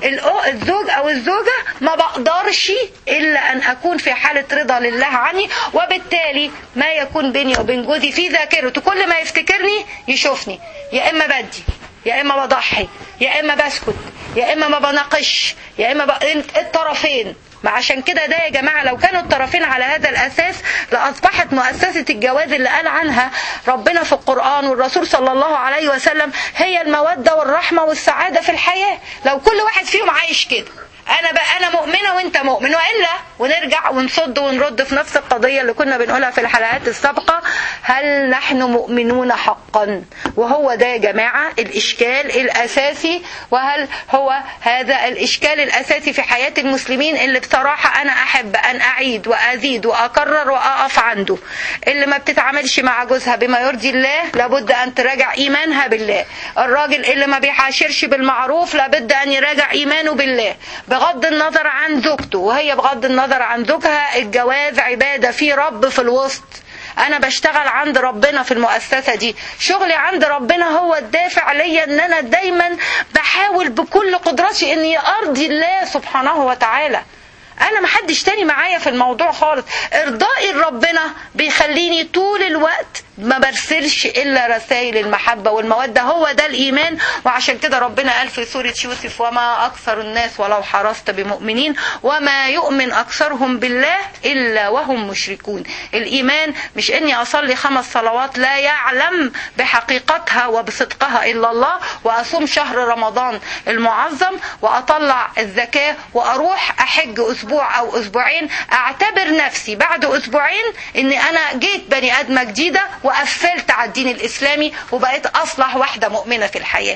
الزوج أو الزوجة ما بقدرش إلا أن أكون في حالة رضا لله عني وبالتالي ما يكون بيني وبين جوزي في ذاكرته كل ما يفتكرني يشوفني يا إما بدي يا إما بضحي يا إما بسكت يا إما ما بناقش يا إما ب... الطرفين ما عشان كده ده يا جماعة لو كانوا الطرفين على هذا الأساس لأصبحت مؤسسة الجواز اللي قال عنها ربنا في القرآن والرسول صلى الله عليه وسلم هي المودة والرحمة والسعادة في الحياة لو كل واحد فيهم عايش كده انا بقى انا مؤمنه وانت مؤمن والا ونرجع ونصد ونرد في نفس القضيه اللي كنا بنقولها في الحلقات السابقه هل نحن مؤمنون حقا وهو ده يا جماعه الاشكال الاساسي وهل هو هذا الاشكال الاساسي في حياه المسلمين اللي بصراحه انا احب ان اعيد وازيد واكرر واقف عنده اللي ما بتتعاملش مع جوزها بما يرضي الله لابد ان تراجع ايمانها بالله الراجل اللي ما بيحاشرش بالمعروف لابد ان يراجع ايمانه بالله بغض النظر عن زوجته وهي بغض النظر عن زوجها الجواز عبادة في رب في الوسط انا بشتغل عند ربنا في المؤسسة دي شغلي عند ربنا هو الدافع ليا ان انا دايما بحاول بكل قدرتي اني ارضي الله سبحانه وتعالى انا ما حدش تاني معايا في الموضوع خالص ارضائي لربنا بيخليني طول الوقت ما برسلش الا رسائل المحبه والموده هو ده الايمان وعشان كده ربنا قال في سوره يوسف وما اكثر الناس ولو حرصت بمؤمنين وما يؤمن اكثرهم بالله الا وهم مشركون الايمان مش اني اصلي خمس صلوات لا يعلم بحقيقتها وبصدقها الا الله واصوم شهر رمضان المعظم واطلع الزكاه واروح احج اسبوع او اسبوعين اعتبر نفسي بعد اسبوعين اني انا جيت بني ادمه جديده وقفلت على الدين الاسلامي وبقيت اصلح واحده مؤمنه في الحياه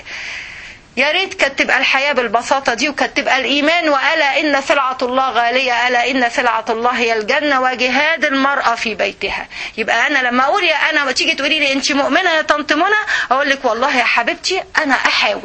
يا ريت كانت تبقى الحياه بالبساطه دي وكانت تبقى الايمان والا ان سلعه الله غاليه الا ان سلعه الله هي الجنه وجهاد المراه في بيتها يبقى انا لما اقول يا انا وتيجي تقولي لي انت مؤمنه يا طنط منى اقول لك والله يا حبيبتي انا احاول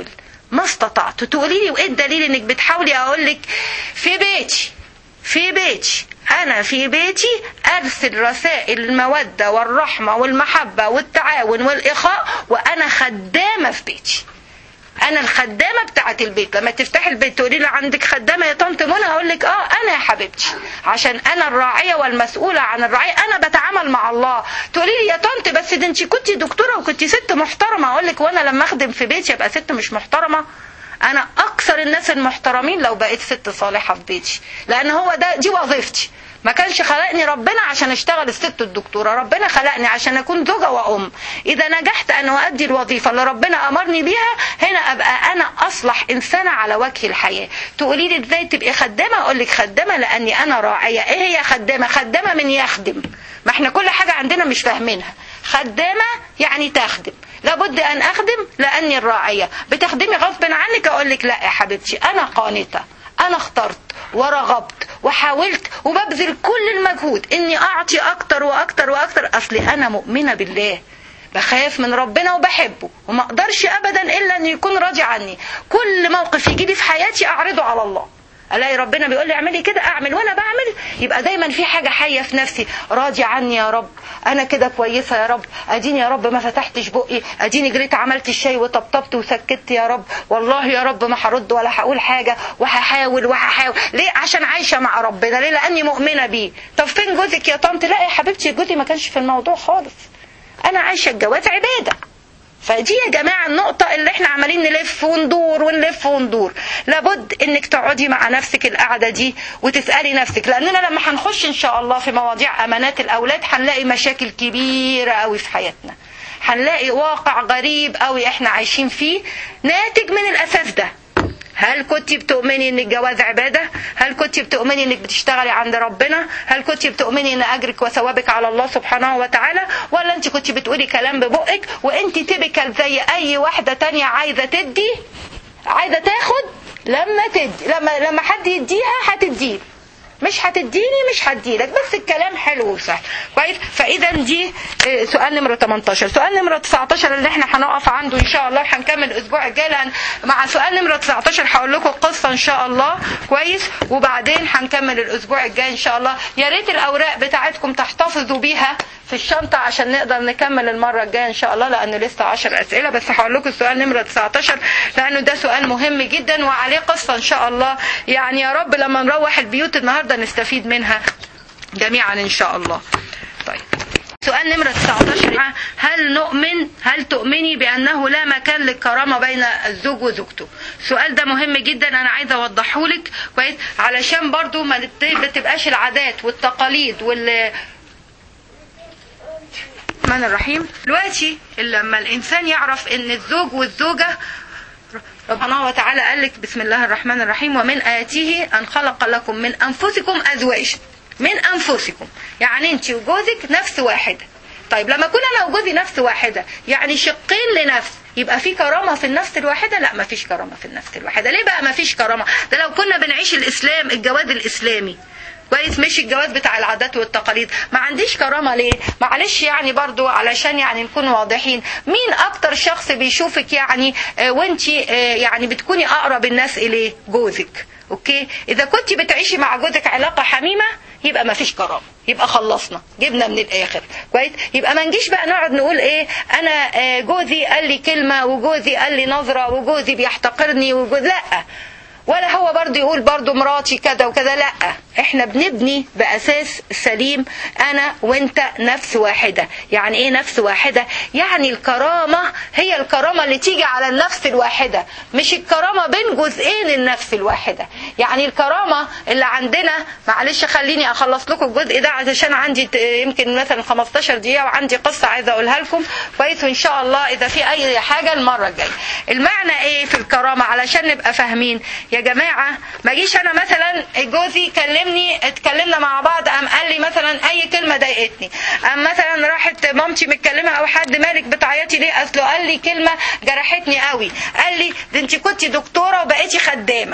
ما استطعت تقولي لي وايه الدليل انك بتحاولي اقول لك في بيتي في بيتي انا في بيتي ارسل رسائل الموده والرحمه والمحبه والتعاون والاخاء وانا خدامه في بيتي انا الخدامه بتاعه البيت لما تفتحي البيت تقولي لي عندك خدامه يا طنط منى اقول لك اه انا يا حبيبتي عشان انا الراعيه والمسؤوله عن الرعايه انا بتعامل مع الله تقولي لي يا طنط بس ده انت كنت دكتوره وكنت ست محترمه اقول لك وانا لما اخدم في بيتي ابقى ست مش محترمه انا اكثر الناس المحترمين لو بقيت ست صالحه في بيتي لان هو ده دي وظيفتي ما كانش خلقني ربنا عشان اشتغل الست الدكتورة ربنا خلقني عشان اكون زوجة وام اذا نجحت ان اؤدي الوظيفة اللي ربنا امرني بيها هنا ابقى انا اصلح انسانة على وجه الحياة تقولي لي ازاي تبقي خدامة اقول لك خدامة لاني انا راعية ايه هي خدامة خدامة من يخدم ما احنا كل حاجة عندنا مش فاهمينها خدامة يعني تخدم لابد ان اخدم لاني الراعية بتخدمي غصب عنك اقول لك لا يا حبيبتي انا قانتة انا اخترت ورغبت وحاولت وببذل كل المجهود اني اعطي اكتر واكتر واكتر اصلي انا مؤمنة بالله بخاف من ربنا وبحبه وما اقدرش ابدا الا ان يكون راضي عني كل موقف يجي لي في حياتي اعرضه على الله الاقي ربنا بيقول لي اعملي كده اعمل وانا بعمل يبقى دايما في حاجه حيه في نفسي راضي عني يا رب انا كده كويسه يا رب اديني يا رب ما فتحتش بقي اديني جريت عملت الشاي وطبطبت وسكت يا رب والله يا رب ما هرد ولا هقول حاجه وهحاول وهحاول ليه عشان عايشه مع ربنا ليه لاني مؤمنه بيه طب فين جوزك يا طنط لا يا حبيبتي جوزي ما كانش في الموضوع خالص انا عايشه الجواز عباده فدي يا جماعة النقطة اللي احنا عمالين نلف وندور ونلف وندور لابد انك تقعدي مع نفسك القعدة دي وتسألي نفسك لاننا لما هنخش ان شاء الله في مواضيع امانات الاولاد هنلاقي مشاكل كبيرة قوي في حياتنا هنلاقي واقع غريب قوي احنا عايشين فيه ناتج من الاساس ده هل كنت بتؤمني ان الجواز عبادة هل كنت بتؤمني انك بتشتغلي عند ربنا هل كنت بتؤمني ان اجرك وثوابك على الله سبحانه وتعالى ولا انت كنت بتقولي كلام ببقك وانت تبكل زي اي واحدة تانية عايزة تدي عايزة تاخد لما تدي لما لما حد يديها هتديه مش هتديني مش هديلك بس الكلام حلو وسهل كويس فاذا دي سؤال نمره 18 سؤال نمره 19 اللي احنا هنقف عنده ان شاء الله هنكمل الاسبوع الجاي لان مع سؤال نمره 19 هقول لكم قصه ان شاء الله كويس وبعدين هنكمل الاسبوع الجاي ان شاء الله يا ريت الاوراق بتاعتكم تحتفظوا بيها في الشنطة عشان نقدر نكمل المرة الجاية إن شاء الله لأنه لسه 10 أسئلة بس هقول لكم السؤال نمرة 19 لأنه ده سؤال مهم جدا وعليه قصة إن شاء الله يعني يا رب لما نروح البيوت النهاردة نستفيد منها جميعا إن شاء الله طيب سؤال نمرة 19 هل نؤمن هل تؤمني بأنه لا مكان للكرامة بين الزوج وزوجته السؤال ده مهم جدا أنا عايزة أوضحه لك كويس علشان برضو ما تبقاش العادات والتقاليد وال الرحمن الرحيم دلوقتي لما الانسان يعرف ان الزوج والزوجه ربنا وتعالى قال لك بسم الله الرحمن الرحيم ومن آياته أن خلق لكم من أنفسكم أزواجا من أنفسكم يعني أنت وجوزك نفس واحدة طيب لما أكون أنا وجوزي نفس واحدة يعني شقين لنفس يبقى في كرامة في النفس الواحدة لا ما فيش كرامة في النفس الواحدة ليه بقى ما فيش كرامة ده لو كنا بنعيش الإسلام الجواز الإسلامي كويس مش الجواز بتاع العادات والتقاليد ما عنديش كرامة ليه معلش يعني برضو علشان يعني نكون واضحين مين اكتر شخص بيشوفك يعني آه وانت آه يعني بتكوني اقرب الناس اليه جوزك اوكي اذا كنت بتعيشي مع جوزك علاقة حميمة يبقى ما فيش كرامة يبقى خلصنا جبنا من الاخر كويس يبقى ما نجيش بقى نقعد نقول ايه انا آه جوزي قال لي كلمة وجوزي قال لي نظرة وجوزي بيحتقرني وجوز لا ولا هو برضه يقول برضه مراتي كذا وكذا لا احنا بنبني باساس سليم انا وانت نفس واحدة يعني ايه نفس واحدة يعني الكرامة هي الكرامة اللي تيجي على النفس الواحدة مش الكرامة بين جزئين النفس الواحدة يعني الكرامة اللي عندنا معلش خليني اخلص لكم الجزء ده علشان عندي يمكن مثلا 15 دقيقة وعندي قصة عايزة اقولها لكم كويس وان شاء الله اذا في اي حاجة المرة الجاية المعنى ايه في الكرامة علشان نبقى فاهمين يا جماعة ما جيش انا مثلا جوزي كلمني اتكلمنا مع بعض قام قال لي مثلا اي كلمة ضايقتني قام مثلا راحت مامتي متكلمة او حد مالك بتعيطي ليه اصله قال لي كلمة جرحتني قوي قال لي ده انت كنت دكتورة وبقيتي خدامة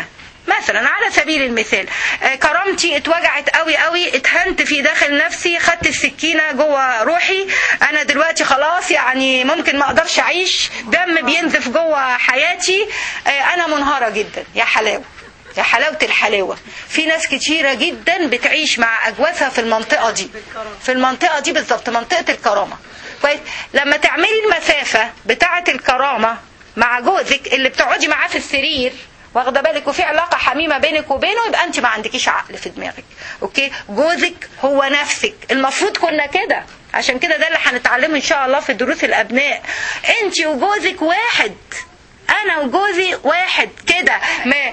مثلا على سبيل المثال آه، كرامتي اتوجعت قوي قوي اتهنت في داخل نفسي خدت السكينه جوه روحي انا دلوقتي خلاص يعني ممكن ما اقدرش اعيش دم بينزف جوه حياتي آه، انا منهاره جدا يا حلاوه يا حلاوة الحلاوة في ناس كتيرة جدا بتعيش مع أجوازها في المنطقة دي في المنطقة دي بالظبط منطقة الكرامة كويس لما تعملي المسافة بتاعة الكرامة مع جوزك اللي بتقعدي معاه في السرير واخده بالك وفي علاقه حميمه بينك وبينه يبقى انت ما عندكيش عقل في دماغك اوكي جوزك هو نفسك المفروض كنا كده عشان كده ده اللي هنتعلمه ان شاء الله في دروس الابناء انت وجوزك واحد انا وجوزي واحد كده ما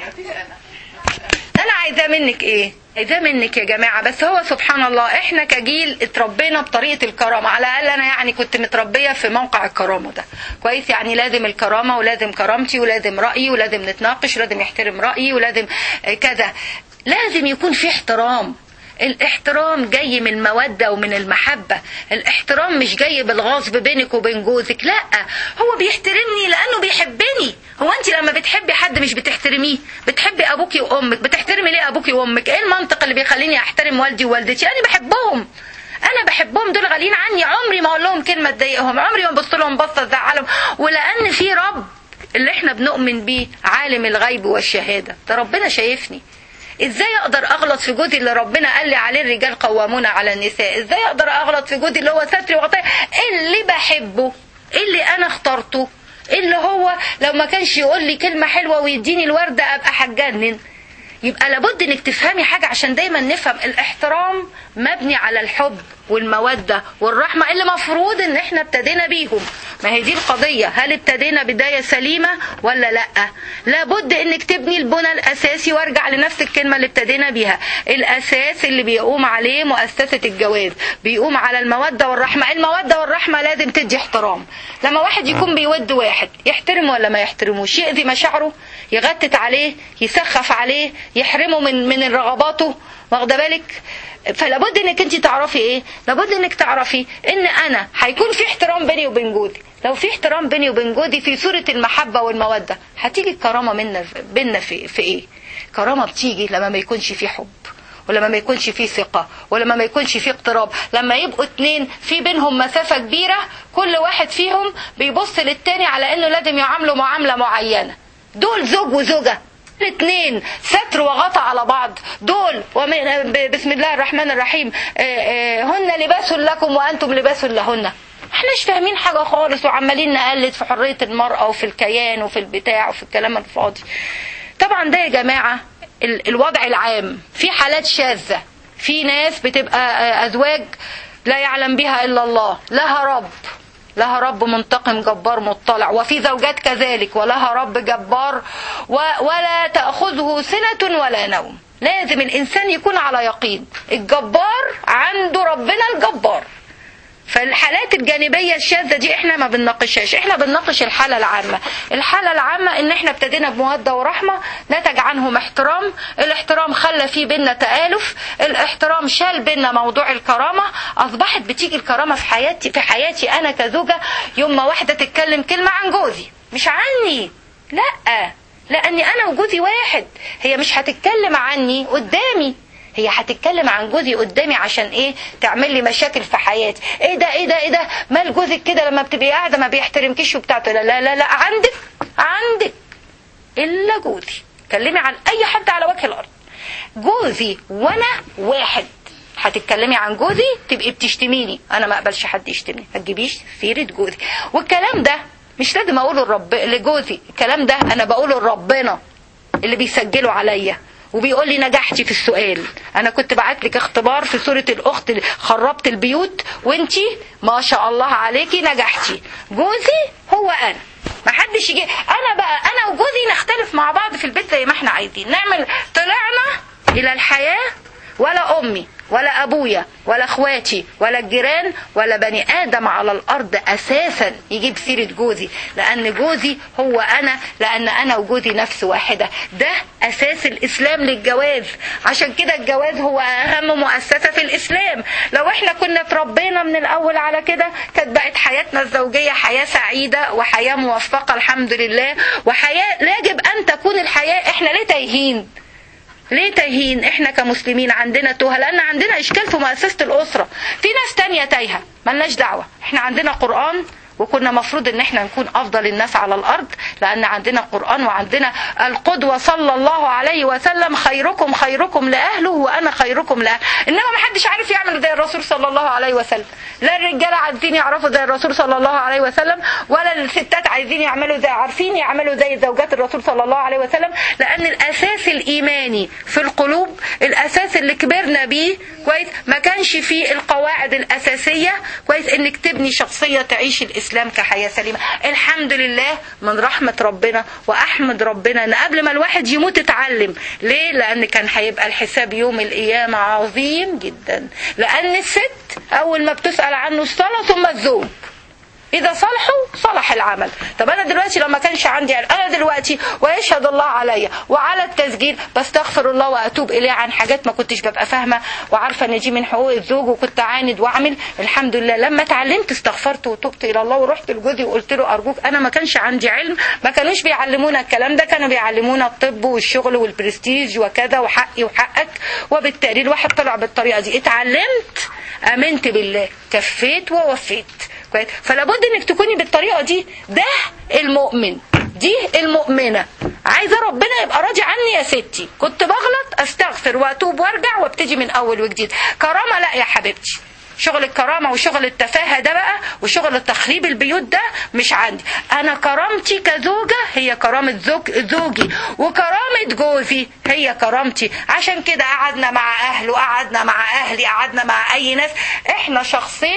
انا عايزاه منك ايه عايزاه منك يا جماعه بس هو سبحان الله احنا كجيل اتربينا بطريقه الكرامه على الاقل انا يعني كنت متربيه في موقع الكرامه ده كويس يعني لازم الكرامه ولازم كرامتي ولازم رايي ولازم نتناقش ولازم يحترم رايي ولازم آه، كذا لازم يكون في احترام الاحترام جاي من المودة ومن المحبة الاحترام مش جاي بالغصب بينك وبين جوزك لا هو بيحترمني لأنه بيحبني هو انت لما بتحبي حد مش بتحترميه بتحبي أبوكي وأمك بتحترمي ليه أبوكي وأمك ايه المنطق اللي بيخليني أحترم والدي ووالدتي أنا بحبهم انا بحبهم دول غاليين عني عمري ما اقول لهم كلمه تضايقهم عمري ما ابص لهم بصه تزعلهم ولان في رب اللي احنا بنؤمن بيه عالم الغيب والشهاده ده ربنا شايفني ازاي اقدر اغلط في جوزي اللي ربنا قال لي عليه الرجال قوامون على النساء ازاي اقدر اغلط في جوزي اللي هو ستري وغطاء اللي بحبه اللي انا اخترته اللي هو لو ما كانش يقول لي كلمه حلوه ويديني الورده ابقى هتجنن يبقى لابد انك تفهمي حاجه عشان دايما نفهم الاحترام مبني على الحب والموده والرحمه اللي مفروض ان احنا ابتدينا بيهم ما هي دي القضيه هل ابتدينا بدايه سليمه ولا لا لابد انك تبني البنى الاساسي وارجع لنفس الكلمه اللي ابتدينا بيها الاساس اللي بيقوم عليه مؤسسه الجواز بيقوم على الموده والرحمه الموده والرحمه لازم تدي احترام لما واحد يكون بيود واحد يحترم ولا ما يحترموش يأذي مشاعره يغتت عليه يسخف عليه يحرمه من من رغباته واخده بالك فلابد انك انت تعرفي ايه لابد انك تعرفي ان انا هيكون في احترام بيني وبين جوزي لو في احترام بيني وبين جوزي في صورة المحبة والمودة هتيجي الكرامة منا بينا في, في ايه كرامة بتيجي لما ما يكونش في حب ولما ما يكونش فيه ثقة ولما ما يكونش فيه اقتراب لما يبقوا اتنين في بينهم مسافة كبيرة كل واحد فيهم بيبص للتاني على انه لازم يعامله معاملة معينة دول زوج وزوجة الاثنين ستر وغطى على بعض دول ومن بسم الله الرحمن الرحيم آه، آه، هن لباس لكم وانتم لباس لهن احناش فاهمين حاجة خالص وعمالين نقلد في حرية المرأة وفي الكيان وفي البتاع وفي الكلام الفاضي طبعا ده يا جماعة ال- الوضع العام في حالات شاذة في ناس بتبقى آه، أزواج لا يعلم بها إلا الله لها رب لها رب منتقم جبار مطلع وفي زوجات كذلك ولها رب جبار و ولا تأخذه سنة ولا نوم لازم الإنسان يكون على يقين الجبار عنده ربنا الجبار فالحالات الجانبية الشاذة دي احنا ما بنناقشهاش احنا بنناقش الحالة العامة الحالة العامة ان احنا ابتدينا بمودة ورحمة نتج عنهم احترام الاحترام خلى فيه بينا تآلف الاحترام شال بينا موضوع الكرامة اصبحت بتيجي الكرامة في حياتي في حياتي انا كزوجة يوم ما واحدة تتكلم كلمة عن جوزي مش عني لا لاني انا وجوزي واحد هي مش هتتكلم عني قدامي هي هتتكلم عن جوزي قدامي عشان ايه تعمل لي مشاكل في حياتي ايه ده ايه ده ايه ده مال جوزك كده لما بتبقي قاعده ما بيحترمكيش وبتاعته لا لا لا لا عندك عندك الا جوزي كلمي عن اي حد على وجه الارض جوزي وانا واحد هتتكلمي عن جوزي تبقي بتشتميني انا ما اقبلش حد يشتمني ما تجيبيش سيره جوزي والكلام ده مش لازم اقوله الرب لجوزي الكلام ده انا بقوله لربنا اللي بيسجله عليا وبيقول لي نجحتي في السؤال انا كنت بعت لك اختبار في سوره الاخت اللي خربت البيوت وانتي ما شاء الله عليكي نجحتي جوزي هو انا ما حدش يجي انا بقى انا وجوزي نختلف مع بعض في البيت زي ما احنا عايزين نعمل طلعنا الى الحياه ولا امي ولا ابويا ولا اخواتي ولا الجيران ولا بني ادم على الارض اساسا يجيب سيره جوزي لان جوزي هو انا لان انا وجوزي نفس واحده ده اساس الاسلام للجواز عشان كده الجواز هو اهم مؤسسه في الاسلام لو احنا كنا اتربينا من الاول على كده كانت بقت حياتنا الزوجيه حياه سعيده وحياه موفقه الحمد لله وحياه يجب ان تكون الحياه احنا ليه تايهين ليه تايهين احنا كمسلمين عندنا توهه لان عندنا اشكال في مؤسسه الاسره في ناس تانية تايهه ملناش دعوه احنا عندنا قران وكنا مفروض ان احنا نكون افضل الناس على الارض لان عندنا قران وعندنا القدوه صلى الله عليه وسلم خيركم خيركم لاهله وانا خيركم لاهله انما ما حدش عارف يعمل زي الرسول صلى الله عليه وسلم لا الرجاله عايزين يعرفوا زي الرسول صلى الله عليه وسلم ولا الستات عايزين يعملوا زي عارفين يعملوا زي زوجات الرسول صلى الله عليه وسلم لان الاساس الايماني في القلوب الاساس اللي كبرنا بيه كويس ما كانش فيه القواعد الاساسيه كويس انك تبني شخصيه تعيش الاسلام كحياه سليمه الحمد لله من رحمه ربنا واحمد ربنا ان قبل ما الواحد يموت اتعلم ليه لان كان هيبقى الحساب يوم القيامه عظيم جدا لان الست اول ما بتسال عنه الصلاه ثم الزوج إذا صلحوا صلح العمل طب أنا دلوقتي لما كانش عندي علم أنا دلوقتي ويشهد الله عليا وعلى التسجيل بستغفر الله وأتوب إليه عن حاجات ما كنتش ببقى فاهمة وعارفة إن دي من حقوق الزوج وكنت أعاند وأعمل الحمد لله لما اتعلمت استغفرت وتوبت إلى الله ورحت لجوزي وقلت له أرجوك أنا ما كانش عندي علم ما كانوش بيعلمونا الكلام ده كانوا بيعلمونا الطب والشغل والبرستيج وكذا وحقي وحقك وبالتالي الواحد طلع بالطريقة دي اتعلمت آمنت بالله كفيت ووفيت كويس فلا بد انك تكوني بالطريقه دي ده المؤمن دي المؤمنه عايزه ربنا يبقى راضي عني يا ستي كنت بغلط استغفر واتوب وارجع وابتدي من اول وجديد كرامه لا يا حبيبتي شغل الكرامه وشغل التفاهه ده بقى وشغل تخريب البيوت ده مش عندي انا كرامتي كزوجه هي كرامه زوج زوجي وكرامه جوزي هي كرامتي عشان كده قعدنا مع اهله قعدنا مع اهلي قعدنا مع اي ناس احنا شخصين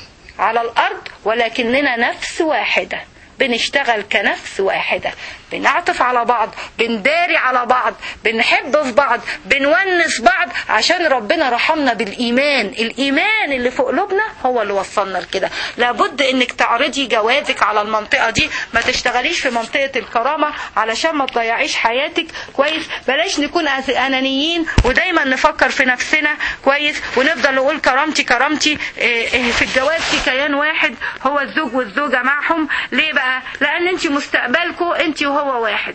على الأرض ولكننا نفس واحدة بنشتغل كنفس واحدة بنعطف على بعض بنداري على بعض بنحب في بعض بنونس بعض عشان ربنا رحمنا بالإيمان الإيمان اللي في قلوبنا هو اللي وصلنا لكده لابد انك تعرضي جوازك على المنطقة دي ما تشتغليش في منطقة الكرامة علشان ما تضيعيش حياتك كويس بلاش نكون أنانيين ودايما نفكر في نفسنا كويس ونفضل نقول كرامتي كرامتي في الجواز في كيان واحد هو الزوج والزوجة معهم ليه بقى لأن انت مستقبلكم انت وهو هو واحد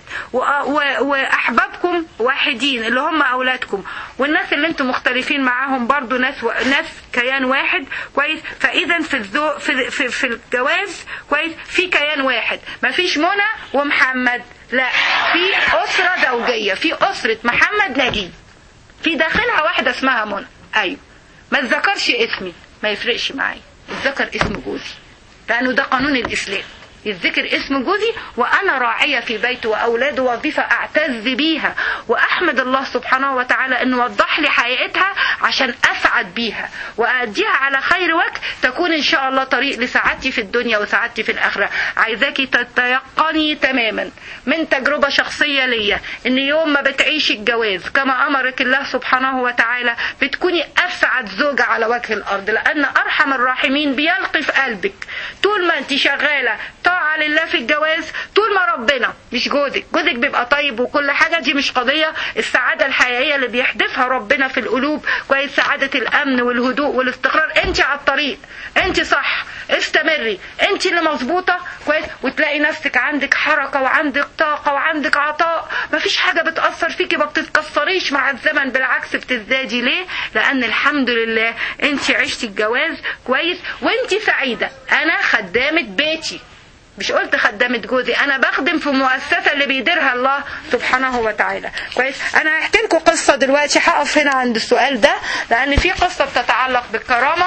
واحبابكم واحدين اللي هم اولادكم والناس اللي انتم مختلفين معاهم برضو ناس و... ناس كيان واحد كويس فاذا في الزو... في في, في الجواز كويس في كيان واحد ما فيش منى ومحمد لا في اسره زوجيه في اسره محمد نجيب في داخلها واحده اسمها منى ايوه ما تذكرش اسمي ما يفرقش معايا اتذكر اسم جوزي لانه ده قانون الاسلام يتذكر اسم جوزي وانا راعيه في بيته واولاده وظيفه اعتز بيها واحمد الله سبحانه وتعالى انه وضح لي حقيقتها عشان اسعد بيها واديها على خير وجه تكون ان شاء الله طريق لسعادتي في الدنيا وسعادتي في الاخره عايزاكي تتيقني تماما من تجربه شخصيه ليا ان يوم ما بتعيشي الجواز كما امرك الله سبحانه وتعالى بتكوني اسعد زوجه على وجه الارض لان ارحم الراحمين بيلقي في قلبك طول ما انت شغاله طاعة لله في الجواز طول ما ربنا مش جوزك جوزك بيبقى طيب وكل حاجة دي مش قضية السعادة الحقيقية اللي بيحدثها ربنا في القلوب كويس سعادة الأمن والهدوء والاستقرار انت على الطريق انت صح استمري انت اللي مظبوطة كويس وتلاقي نفسك عندك حركة وعندك طاقة وعندك عطاء مفيش حاجة بتأثر فيكي ما بتتكسريش مع الزمن بالعكس بتزدادي ليه لأن الحمد لله انت عشتي الجواز كويس وانت سعيدة أنا خدامة بيتي مش قلت خدامة جوزي انا بخدم في مؤسسة اللي بيديرها الله سبحانه وتعالى كويس انا هحكي لكم قصة دلوقتي هقف هنا عند السؤال ده لان في قصة بتتعلق بالكرامة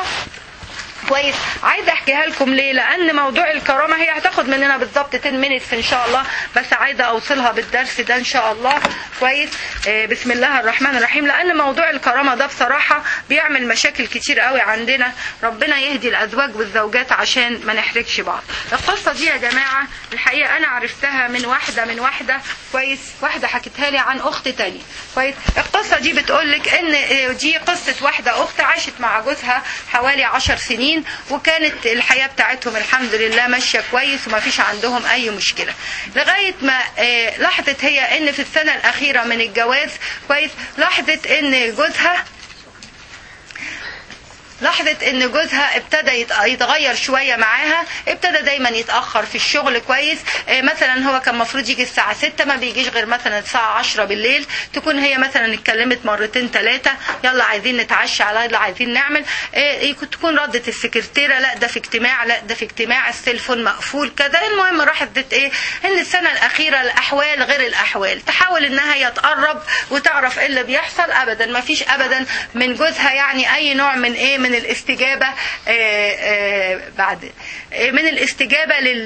كويس عايزه احكيها لكم ليه لان موضوع الكرامه هي هتاخد مننا بالظبط 10 مينتس ان شاء الله بس عايزه اوصلها بالدرس ده ان شاء الله كويس آه بسم الله الرحمن الرحيم لان موضوع الكرامه ده بصراحه بيعمل مشاكل كتير قوي عندنا ربنا يهدي الازواج والزوجات عشان ما نحرجش بعض القصه دي يا جماعه الحقيقه انا عرفتها من واحده من واحده كويس واحده حكتها لي عن اخت تانية كويس القصه دي بتقول لك ان دي قصه واحده اخت عاشت مع جوزها حوالي 10 سنين وكانت الحياة بتاعتهم الحمد لله ماشية كويس وما فيش عندهم أي مشكلة لغاية ما لاحظت هي إن في السنة الأخيرة من الجواز كويس لاحظت إن جوزها لاحظت ان جوزها ابتدى يت- يتغير شويه معاها ابتدى دايما يتاخر في الشغل كويس آه، مثلا هو كان المفروض يجي الساعه 6 ما بيجيش غير مثلا الساعه 10 بالليل تكون هي مثلا اتكلمت مرتين ثلاثه يلا عايزين نتعشى على يلا عايزين نعمل آه، يكون- تكون ردت السكرتيره لا ده في اجتماع لا ده في اجتماع التليفون مقفول كذا المهم راحت بت ايه ان السنه الاخيره الاحوال غير الاحوال تحاول انها هي تقرب وتعرف ايه اللي بيحصل ابدا ما فيش ابدا من جوزها يعني اي نوع من ايه من الاستجابه آه، آه، بعد آه، من الاستجابه لل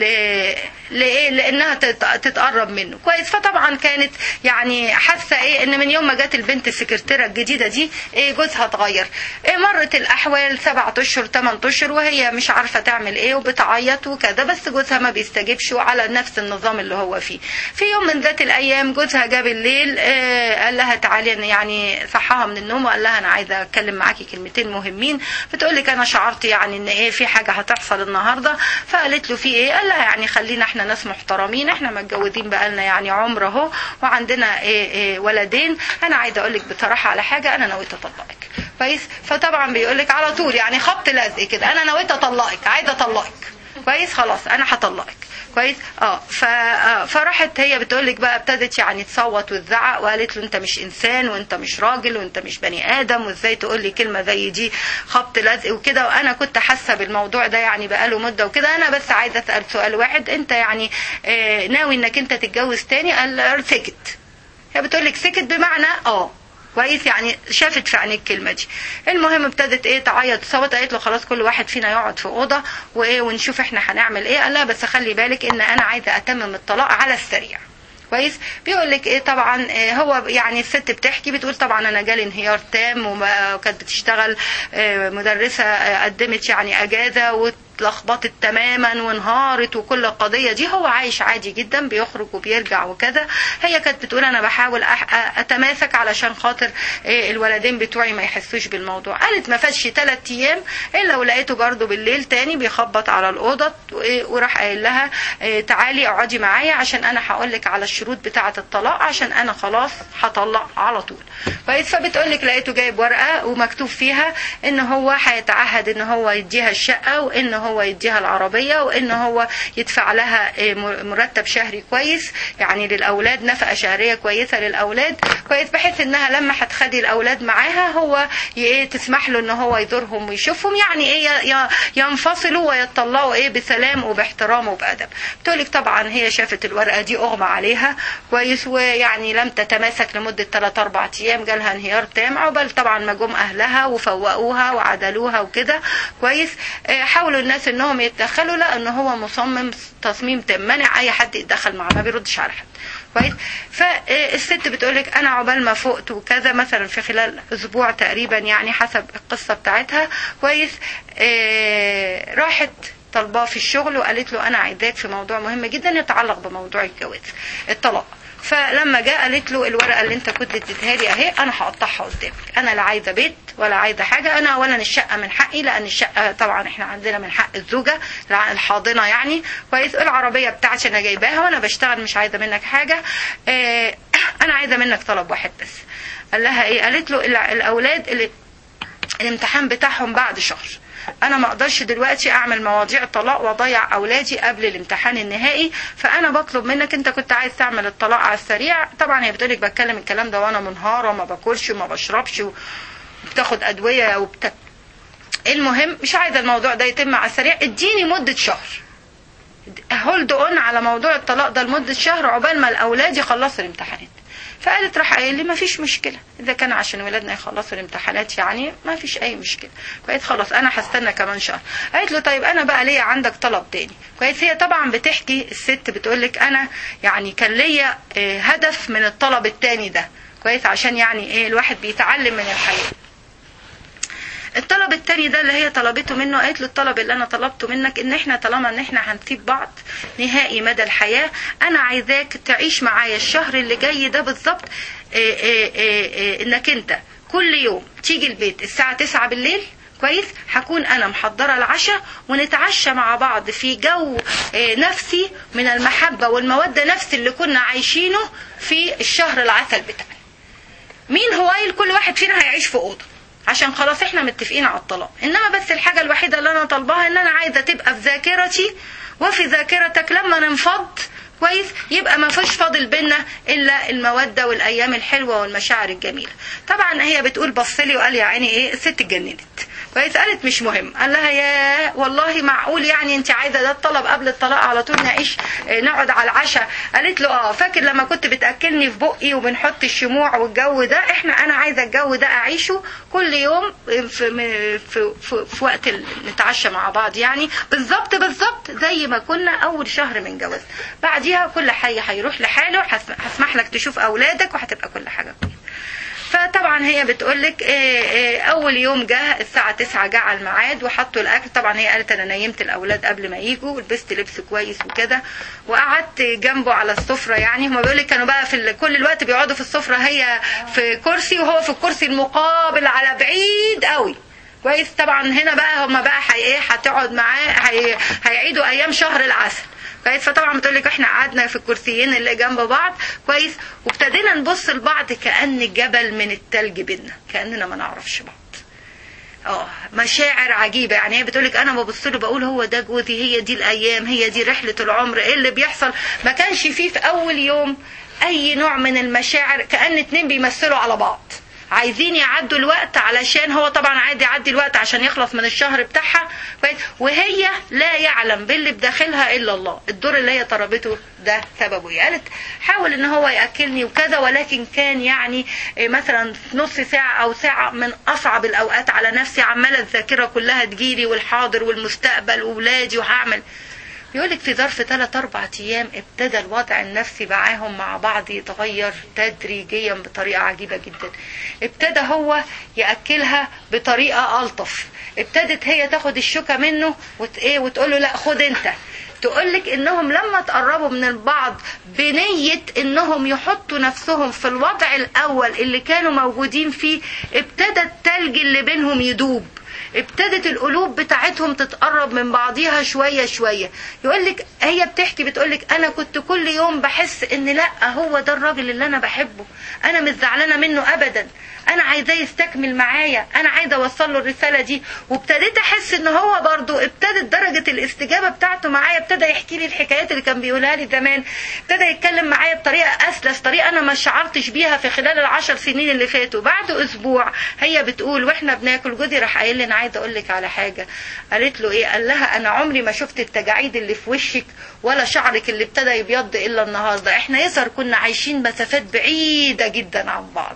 لايه لانها تت- تتقرب منه كويس فطبعا كانت يعني حاسه ايه ان من يوم ما جت البنت السكرتيره الجديده دي ايه جوزها اتغير إيه مرت الاحوال سبعة اشهر ثمان اشهر وهي مش عارفه تعمل ايه وبتعيط وكذا بس جوزها ما بيستجيبش وعلى نفس النظام اللي هو فيه في يوم من ذات الايام جوزها جاب الليل آه، قال لها تعالي أنا يعني صحاها من النوم وقال لها انا عايزه اتكلم معاكي كلمتين مهمين بتقول لك انا شعرت يعني ان ايه في حاجه هتحصل النهارده فقالت له في ايه قال لها يعني خلينا احنا ناس محترمين احنا متجوزين بقالنا يعني عمر اهو وعندنا إيه إيه ولدين انا عايزه اقول لك بصراحه على حاجه انا نويت اطلقك كويس فطبعا بيقول لك على طول يعني خبط لزق كده انا نويت اطلقك عايزه اطلقك كويس خلاص انا هطلقك كويس اه ف آه، فراحت هي بتقول لك بقى ابتدت يعني تصوت وتزعق وقالت له انت مش انسان وانت مش راجل وانت مش بني ادم وازاي تقول لي كلمه زي دي خبط لزق وكده وانا كنت حاسه بالموضوع ده يعني بقاله مده وكده انا بس عايزه اسال سؤال واحد انت يعني آه، ناوي انك انت تتجوز تاني قال سكت هي بتقول لك سكت بمعنى اه كويس يعني شافت في عينيه الكلمه دي المهم ابتدت ايه تعيط تصوت قالت له خلاص كل واحد فينا يقعد في اوضه وايه ونشوف احنا هنعمل ايه قال لها بس خلي بالك ان انا عايزه اتمم الطلاق على السريع كويس بيقول لك ايه طبعا إيه هو يعني الست بتحكي بتقول طبعا انا جالي انهيار تام وما- وكانت بتشتغل آه، مدرسه آه، قدمت يعني اجازه واتلخبطت تماما وانهارت وكل القضيه دي هو عايش عادي جدا بيخرج وبيرجع وكذا هي كانت بتقول انا بحاول أح- اتماسك علشان خاطر إيه الولدين بتوعي ما يحسوش بالموضوع قالت ما فاتش ثلاث ايام الا ولقيته برضه بالليل تاني بيخبط على الاوضه وإيه وراح قايل لها إيه تعالي اقعدي معايا عشان انا هقول لك على الشروط بتاعه الطلاق عشان انا خلاص هطلق على طول كويس فبتقول لك لقيته جايب ورقه ومكتوب فيها ان هو هيتعهد ان هو يديها الشقه وان هو يديها العربيه وان هو يدفع لها إيه مرتب شهري كويس يعني للاولاد نفقه شهريه كويسه للاولاد كويس بحيث انها لما هتخلي الاولاد معاها هو ي- ايه تسمح له ان هو يزورهم ويشوفهم يعني ايه ي- ي- ينفصلوا ويطلعوا ايه بسلام وباحترام وبادب بتقولك طبعا هي شافت الورقه دي اغمى عليها كويس ويعني لم تتماسك لمده 3 4 ايام جالها انهيار تام عقبال طبعا ما جم اهلها وفوقوها وعدلوها وكده كويس آه، حاولوا الناس انهم يتدخلوا لا ان هو مصمم تصميم تام منع اي حد يتدخل معاه ما بيردش على حد كويس فالست بتقولك انا عقبال ما فقت وكذا مثلا في خلال اسبوع تقريبا يعني حسب القصه بتاعتها كويس آه، راحت طلباه في الشغل وقالت له انا عايزاك في موضوع مهم جدا يتعلق بموضوع الجواز الطلاق فلما جاء قالت له الورقه اللي انت كنت اديتها لي اهي انا هقطعها قدامك انا لا عايزه بيت ولا عايزه حاجه انا اولا الشقه من حقي لان الشقه طبعا احنا عندنا من حق الزوجه الحاضنه يعني كويس العربيه بتاعتي انا جايباها وانا بشتغل مش عايزه منك حاجه اه انا عايزه منك طلب واحد بس قال لها ايه قالت له الع- الاولاد اللي الامتحان بتاعهم بعد شهر انا ما اقدرش دلوقتي اعمل مواضيع طلاق واضيع اولادي قبل الامتحان النهائي فانا بطلب منك انت كنت عايز تعمل الطلاق على السريع طبعا هي بتقولك بتكلم الكلام ده وانا منهاره وما باكلش وما بشربش وبتاخد ادويه وبت... المهم مش عايزه الموضوع ده يتم على السريع اديني مده شهر هولد اون على موضوع الطلاق ده لمده شهر عقبال ما الاولاد يخلصوا الامتحانات فقالت راح قايل لي ما فيش مشكله اذا كان عشان ولادنا يخلصوا الامتحانات يعني ما فيش اي مشكله كويس خلاص انا هستنى كمان شهر قالت له طيب انا بقى ليا عندك طلب تاني كويس هي طبعا بتحكي الست بتقول لك انا يعني كان ليا آه، هدف من الطلب التاني ده كويس عشان يعني ايه الواحد بيتعلم من الحياه الطلب التاني ده اللي هي طلبته منه قالت له الطلب اللي انا طلبته منك ان احنا طالما ان احنا هنسيب بعض نهائي مدى الحياة انا عايزاك تعيش معايا الشهر اللي جاي ده بالظبط إيه إيه إيه إيه انك انت كل يوم تيجي البيت الساعة 9 بالليل كويس هكون انا محضره العشاء ونتعشى مع بعض في جو آه، نفسي من المحبه والموده نفس اللي كنا عايشينه في الشهر العسل بتاعنا مين هو قايل كل واحد فينا هيعيش في اوضه عشان خلاص احنا متفقين على الطلاق انما بس الحاجه الوحيده اللي انا طالباها ان انا عايزه تبقى في ذاكرتي وفي ذاكرتك لما ننفض كويس يبقى ما فيش فاضل بينا الا الموده والايام الحلوه والمشاعر الجميله طبعا هي بتقول بصلي وقال يا عيني ايه الست اتجننت كويس قالت مش مهم قال لها يا والله معقول يعني انت عايزه ده الطلب قبل الطلاق على طول نعيش اه، نقعد على العشاء قالت له اه فاكر لما كنت بتاكلني في بقي وبنحط الشموع والجو ده احنا انا عايزه الجو ده اعيشه كل يوم في في في, في, في وقت ال- نتعشى مع بعض يعني بالظبط بالظبط زي ما كنا اول شهر من جواز بعديها كل حي هيروح لحاله هسم- هسمح لك تشوف اولادك وهتبقى كل حاجه كويسه فطبعا هي بتقول لك اول يوم جه الساعه 9 جه على الميعاد وحطوا الاكل طبعا هي قالت انا نيمت الاولاد قبل ما يجوا ولبست لبس كويس وكده وقعدت جنبه على السفره يعني هما بيقول لك كانوا بقى في ال- كل الوقت بيقعدوا في السفره هي في كرسي وهو في الكرسي المقابل على بعيد قوي كويس طبعا هنا بقى هما بقى حي ايه هتقعد معاه هي هيعيدوا ايام شهر العسل كويس فطبعا بتقول لك احنا قعدنا في الكرسيين اللي جنب بعض كويس وابتدينا نبص لبعض كأن جبل من التلج بينا كأننا ما نعرفش بعض اه مشاعر عجيبه يعني هي بتقول لك انا ببص له بقول هو ده جوزي هي دي الايام هي دي رحله العمر ايه اللي بيحصل ما كانش فيه في اول يوم اي نوع من المشاعر كأن اتنين بيمثلوا على بعض عايزين يعدوا الوقت علشان هو طبعا عايز يعدي الوقت عشان يخلص من الشهر بتاعها كويس؟ وهي لا يعلم باللي بداخلها الا الله الدور اللي هي طلبته ده سببه ايه قالت حاول ان هو ياكلني وكذا ولكن كان يعني إيه مثلا في نص ساعه او ساعه من اصعب الاوقات على نفسي عماله الذاكره كلها تجيلي والحاضر والمستقبل واولادي وهعمل يقولك في ظرف ثلاث أربع أيام ابتدى الوضع النفسي معاهم مع بعض يتغير تدريجيا بطريقة عجيبة جدا ابتدى هو يأكلها بطريقة ألطف ابتدت هي تاخد الشوكة منه وت... ايه وتقول له لا خد انت تقولك انهم لما تقربوا من البعض بنية انهم يحطوا نفسهم في الوضع الاول اللي كانوا موجودين فيه ابتدى التلج اللي بينهم يدوب ابتدت القلوب بتاعتهم تتقرب من بعضيها شوية شوية يقولك هي بتحكي بتقولك انا كنت كل يوم بحس ان لا هو ده الراجل اللي انا بحبه انا مش زعلانة منه ابدا انا عايزاه يستكمل معايا انا عايزه اوصل له الرساله دي وابتديت احس ان هو برضو ابتدت درجه الاستجابه بتاعته معايا ابتدى يحكي لي الحكايات اللي كان بيقولها لي زمان ابتدى يتكلم معايا بطريقه اسلس طريقه انا ما شعرتش بيها في خلال العشر سنين اللي فاتوا بعد اسبوع هي بتقول واحنا بناكل جوزي راح قايل لي انا عايزه اقول لك على حاجه قالت له ايه قال لها انا عمري ما شفت التجاعيد اللي في وشك ولا شعرك اللي ابتدى يبيض الا النهارده احنا يظهر كنا عايشين مسافات بعيده جدا عن بعض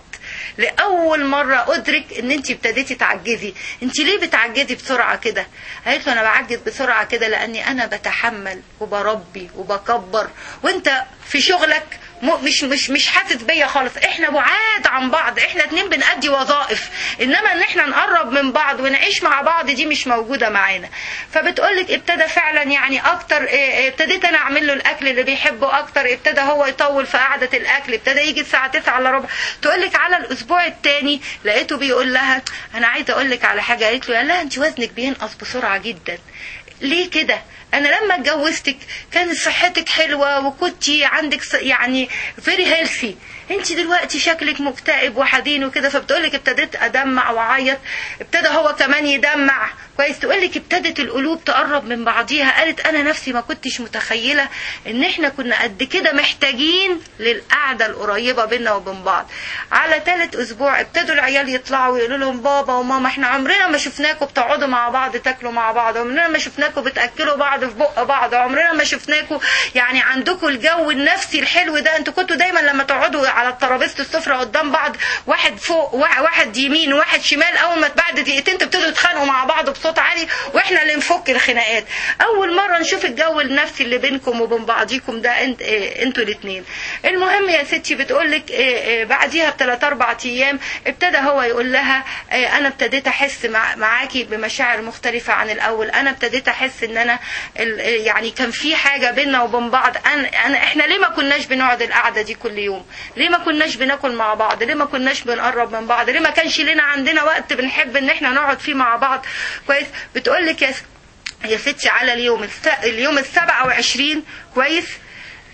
لاول مره ادرك ان انت ابتديتي تعجزي انت ليه بتعجزي بسرعه كده قالت له انا بعجز بسرعه كده لاني انا بتحمل وبربي وبكبر وانت في شغلك م- مش مش مش حاسس بيا خالص احنا بعاد عن بعض احنا اتنين بنأدي وظائف انما ان احنا نقرب من بعض ونعيش مع بعض دي مش موجوده معانا فبتقولك ابتدى فعلا يعني اكتر اه، اه، ابتديت انا اعمل له الاكل اللي بيحبه اكتر ابتدى هو يطول في قعده الاكل ابتدى يجي الساعه 9 الا ربع تقولك على الاسبوع الثاني لقيته بيقول لها انا عايزه اقول لك على حاجه قالت له قال لها انت وزنك بينقص بسرعه جدا ليه كده انا لما اتجوزتك كانت صحتك حلوه وكنتي عندك ص- يعني فيري هيلثي انت دلوقتي شكلك مكتئب وحزين وكده فبتقولك ابتديت ادمع واعيط ابتدى هو كمان يدمع كويس تقولك ابتدت القلوب تقرب من بعضيها قالت انا نفسي ما كنتش متخيله ان احنا كنا قد كده محتاجين للقعده القريبه بينا وبين بعض على ثالث اسبوع ابتدوا العيال يطلعوا ويقولوا لهم بابا وماما احنا عمرنا ما شفناكم بتقعدوا مع بعض تاكلوا مع بعض عمرنا ما شفناكم بتاكلوا بعض في بق بعض عمرنا ما شفناكم يعني عندكم الجو النفسي الحلو ده انتوا كنتوا دايما لما تقعدوا على ترابيزه السفره قدام بعض واحد فوق وا- واحد يمين وواحد شمال اول ما بعد دقيقتين تبتدوا تتخانقوا مع بعض بصوت عالي واحنا اللي نفك الخناقات اول مره نشوف الجو النفسي اللي بينكم وبين بعضيكم ده انت اه انتوا الاثنين المهم يا ستي بتقول لك اه اه بعديها بثلاث اربع ايام ابتدى هو يقول لها اه انا ابتديت احس مع معاكي بمشاعر مختلفه عن الاول انا ابتديت احس ان انا ال- يعني كان في حاجه بيننا وبين بعض انا انا احنا ليه ما كناش بنقعد القعده دي كل يوم ليه ما كناش بناكل مع بعض ليه ما كناش بنقرب من بعض ليه ما كانش لنا عندنا وقت بنحب ان احنا نقعد فيه مع بعض كويس بتقول لك يا س- يا ستي على اليوم الس... اليوم السبعة وعشرين كويس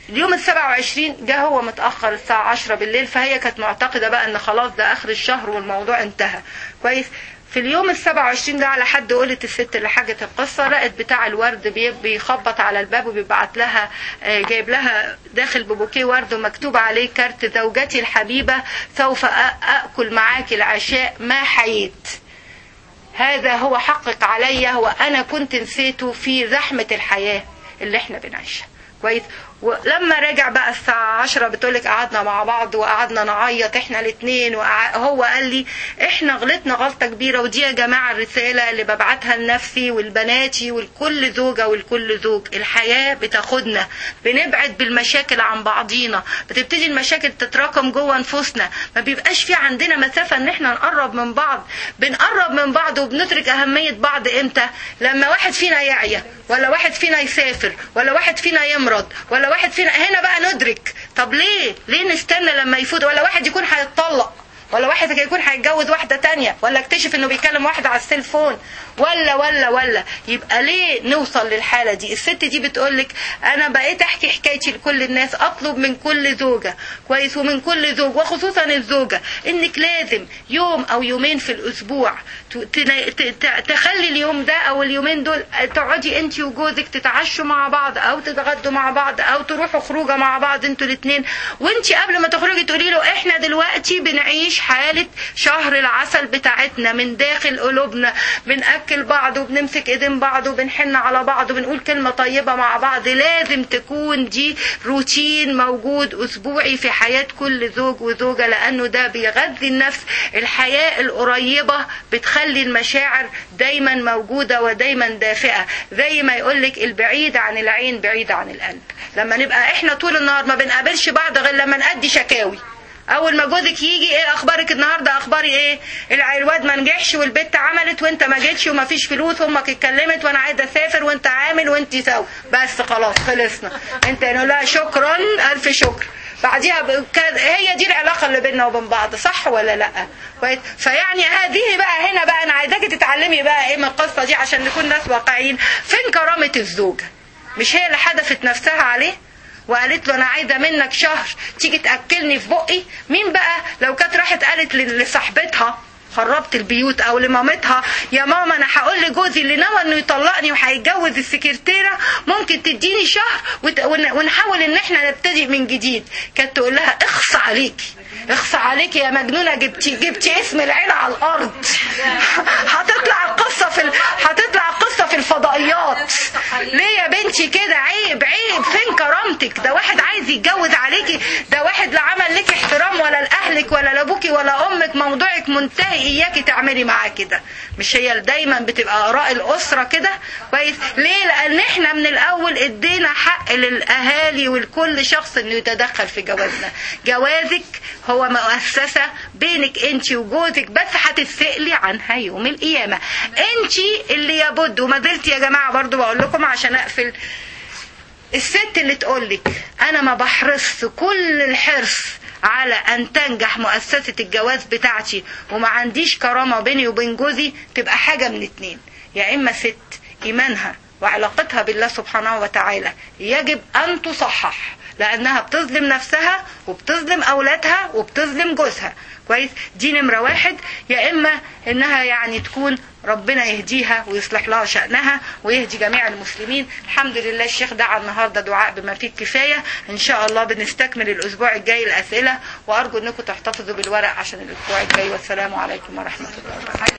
اليوم ال 27 جه هو متاخر الساعه 10 بالليل فهي كانت معتقده بقى ان خلاص ده اخر الشهر والموضوع انتهى كويس في اليوم ال 27 ده على حد قولت الست اللي حكت القصه لقت بتاع الورد بي- بيخبط على الباب وبيبعت لها آه، جايب لها داخل ببوكيه ورد ومكتوب عليه كارت زوجتي الحبيبه سوف أ- اكل معاك العشاء ما حييت هذا هو حقك عليا وانا كنت نسيته في زحمه الحياه اللي احنا بنعيشها كويس ولما رجع بقى الساعة عشرة بتقولك قعدنا مع بعض وقعدنا نعيط احنا الاتنين وهو قال لي احنا غلطنا غلطة كبيرة ودي يا جماعة الرسالة اللي ببعتها لنفسي ولبناتي ولكل زوجة ولكل زوج الحياة بتاخدنا بنبعد بالمشاكل عن بعضينا بتبتدي المشاكل تتراكم جوه نفوسنا ما بيبقاش في عندنا مسافة ان احنا نقرب من بعض بنقرب من بعض وبندرك اهمية بعض امتى لما واحد فينا يعيا ولا واحد فينا يسافر ولا واحد فينا يمرض ولا واحد فينا هنا بقى ندرك طب ليه ليه نستنى لما يفوت ولا واحد يكون هيتطلق ولا واحد يكون هيتجوز واحدة تانية ولا اكتشف انه بيكلم واحدة على السيلفون ولا ولا ولا يبقى ليه نوصل للحالة دي الست دي بتقولك انا بقيت احكي حكايتي لكل الناس اطلب من كل زوجة كويس ومن كل زوج وخصوصا الزوجة انك لازم يوم او يومين في الاسبوع ت- تنا- ت- ت- تخلي اليوم ده او اليومين دول تقعدي انت وجوزك تتعشوا مع بعض او تتغدوا مع بعض او تروحوا خروجه مع بعض انتوا الاثنين وانت قبل ما تخرجي تقولي له احنا دلوقتي بنعيش حاله شهر العسل بتاعتنا من داخل قلوبنا بناكل بعض وبنمسك ايدين بعض وبنحن على بعض وبنقول كلمه طيبه مع بعض لازم تكون دي روتين موجود اسبوعي في حياه كل زوج وزوجه لانه ده بيغذي النفس الحياه القريبه بتخلي المشاعر دايما موجوده ودايما دافئه زي ما يقولك البعيد عن العين بعيد عن القلب لما نبقى احنا طول النهار ما بنقابلش بعض غير لما نأدي شكاوي اول ما جوزك يجي ايه اخبارك النهارده اخباري ايه الع- الواد ما نجحش والبت عملت وانت ما جيتش وما فيش فلوس امك اتكلمت وانا عايزه اسافر وانت عامل وانت سوا بس خلاص خلصنا انت نقول لها شكرا الف شكر بعديها ب- كان- هي دي العلاقه اللي بيننا وبين بعض صح ولا لا كويس فيعني هذه بقى هنا بقى انا عايزاكي تتعلمي بقى ايه من القصه دي عشان نكون ناس واقعيين فين كرامه الزوجه مش هي اللي حدفت نفسها عليه وقالت له انا عايزه منك شهر تيجي تاكلني في بقي مين بقى لو كانت راحت قالت ل- لصاحبتها خربت البيوت او لمامتها يا ماما انا هقول لجوزي اللي نوى انه يطلقني وهيتجوز السكرتيره ممكن تديني شهر وت- ون- ونحاول ان احنا نبتدي من جديد كانت تقول لها اخص عليكي اخص عليكي يا مجنونه جبتي جبتي اسم العيله على الارض هتطلع القصه في ال... هتطلع القصه في الفضائيات ليه يا بنتي كده عيب عيب فين كرامتك ده واحد عايز يتجوز عليكي ده واحد لا عمل لك احترام ولا لاهلك ولا لابوكي ولا امك موضوعك منتهي اياكي تعملي معاه كده مش هي دايما بتبقى اراء الاسره كده كويس ليه لان احنا من الاول ادينا حق للاهالي ولكل شخص انه يتدخل في جوازنا جوازك هو مؤسسه بينك انت وجوزك بس هتتسالي عنها يوم القيامه انت اللي يبد وما زلت يا جماعه برضو بقول لكم عشان اقفل الست اللي تقولك انا ما بحرص كل الحرص على ان تنجح مؤسسة الجواز بتاعتي وما عنديش كرامة بيني وبين جوزي تبقى حاجة من اتنين يا اما ست ايمانها وعلاقتها بالله سبحانه وتعالى يجب ان تصحح لانها بتظلم نفسها وبتظلم اولادها وبتظلم جوزها كويس دي نمرة واحد يا اما انها يعني تكون ربنا يهديها ويصلح لها شأنها ويهدي جميع المسلمين الحمد لله الشيخ دعا النهاردة دعاء بما فيه الكفاية ان شاء الله بنستكمل الاسبوع الجاي الاسئلة وارجو انكم تحتفظوا بالورق عشان الاسبوع الجاي والسلام عليكم ورحمة الله وبركاته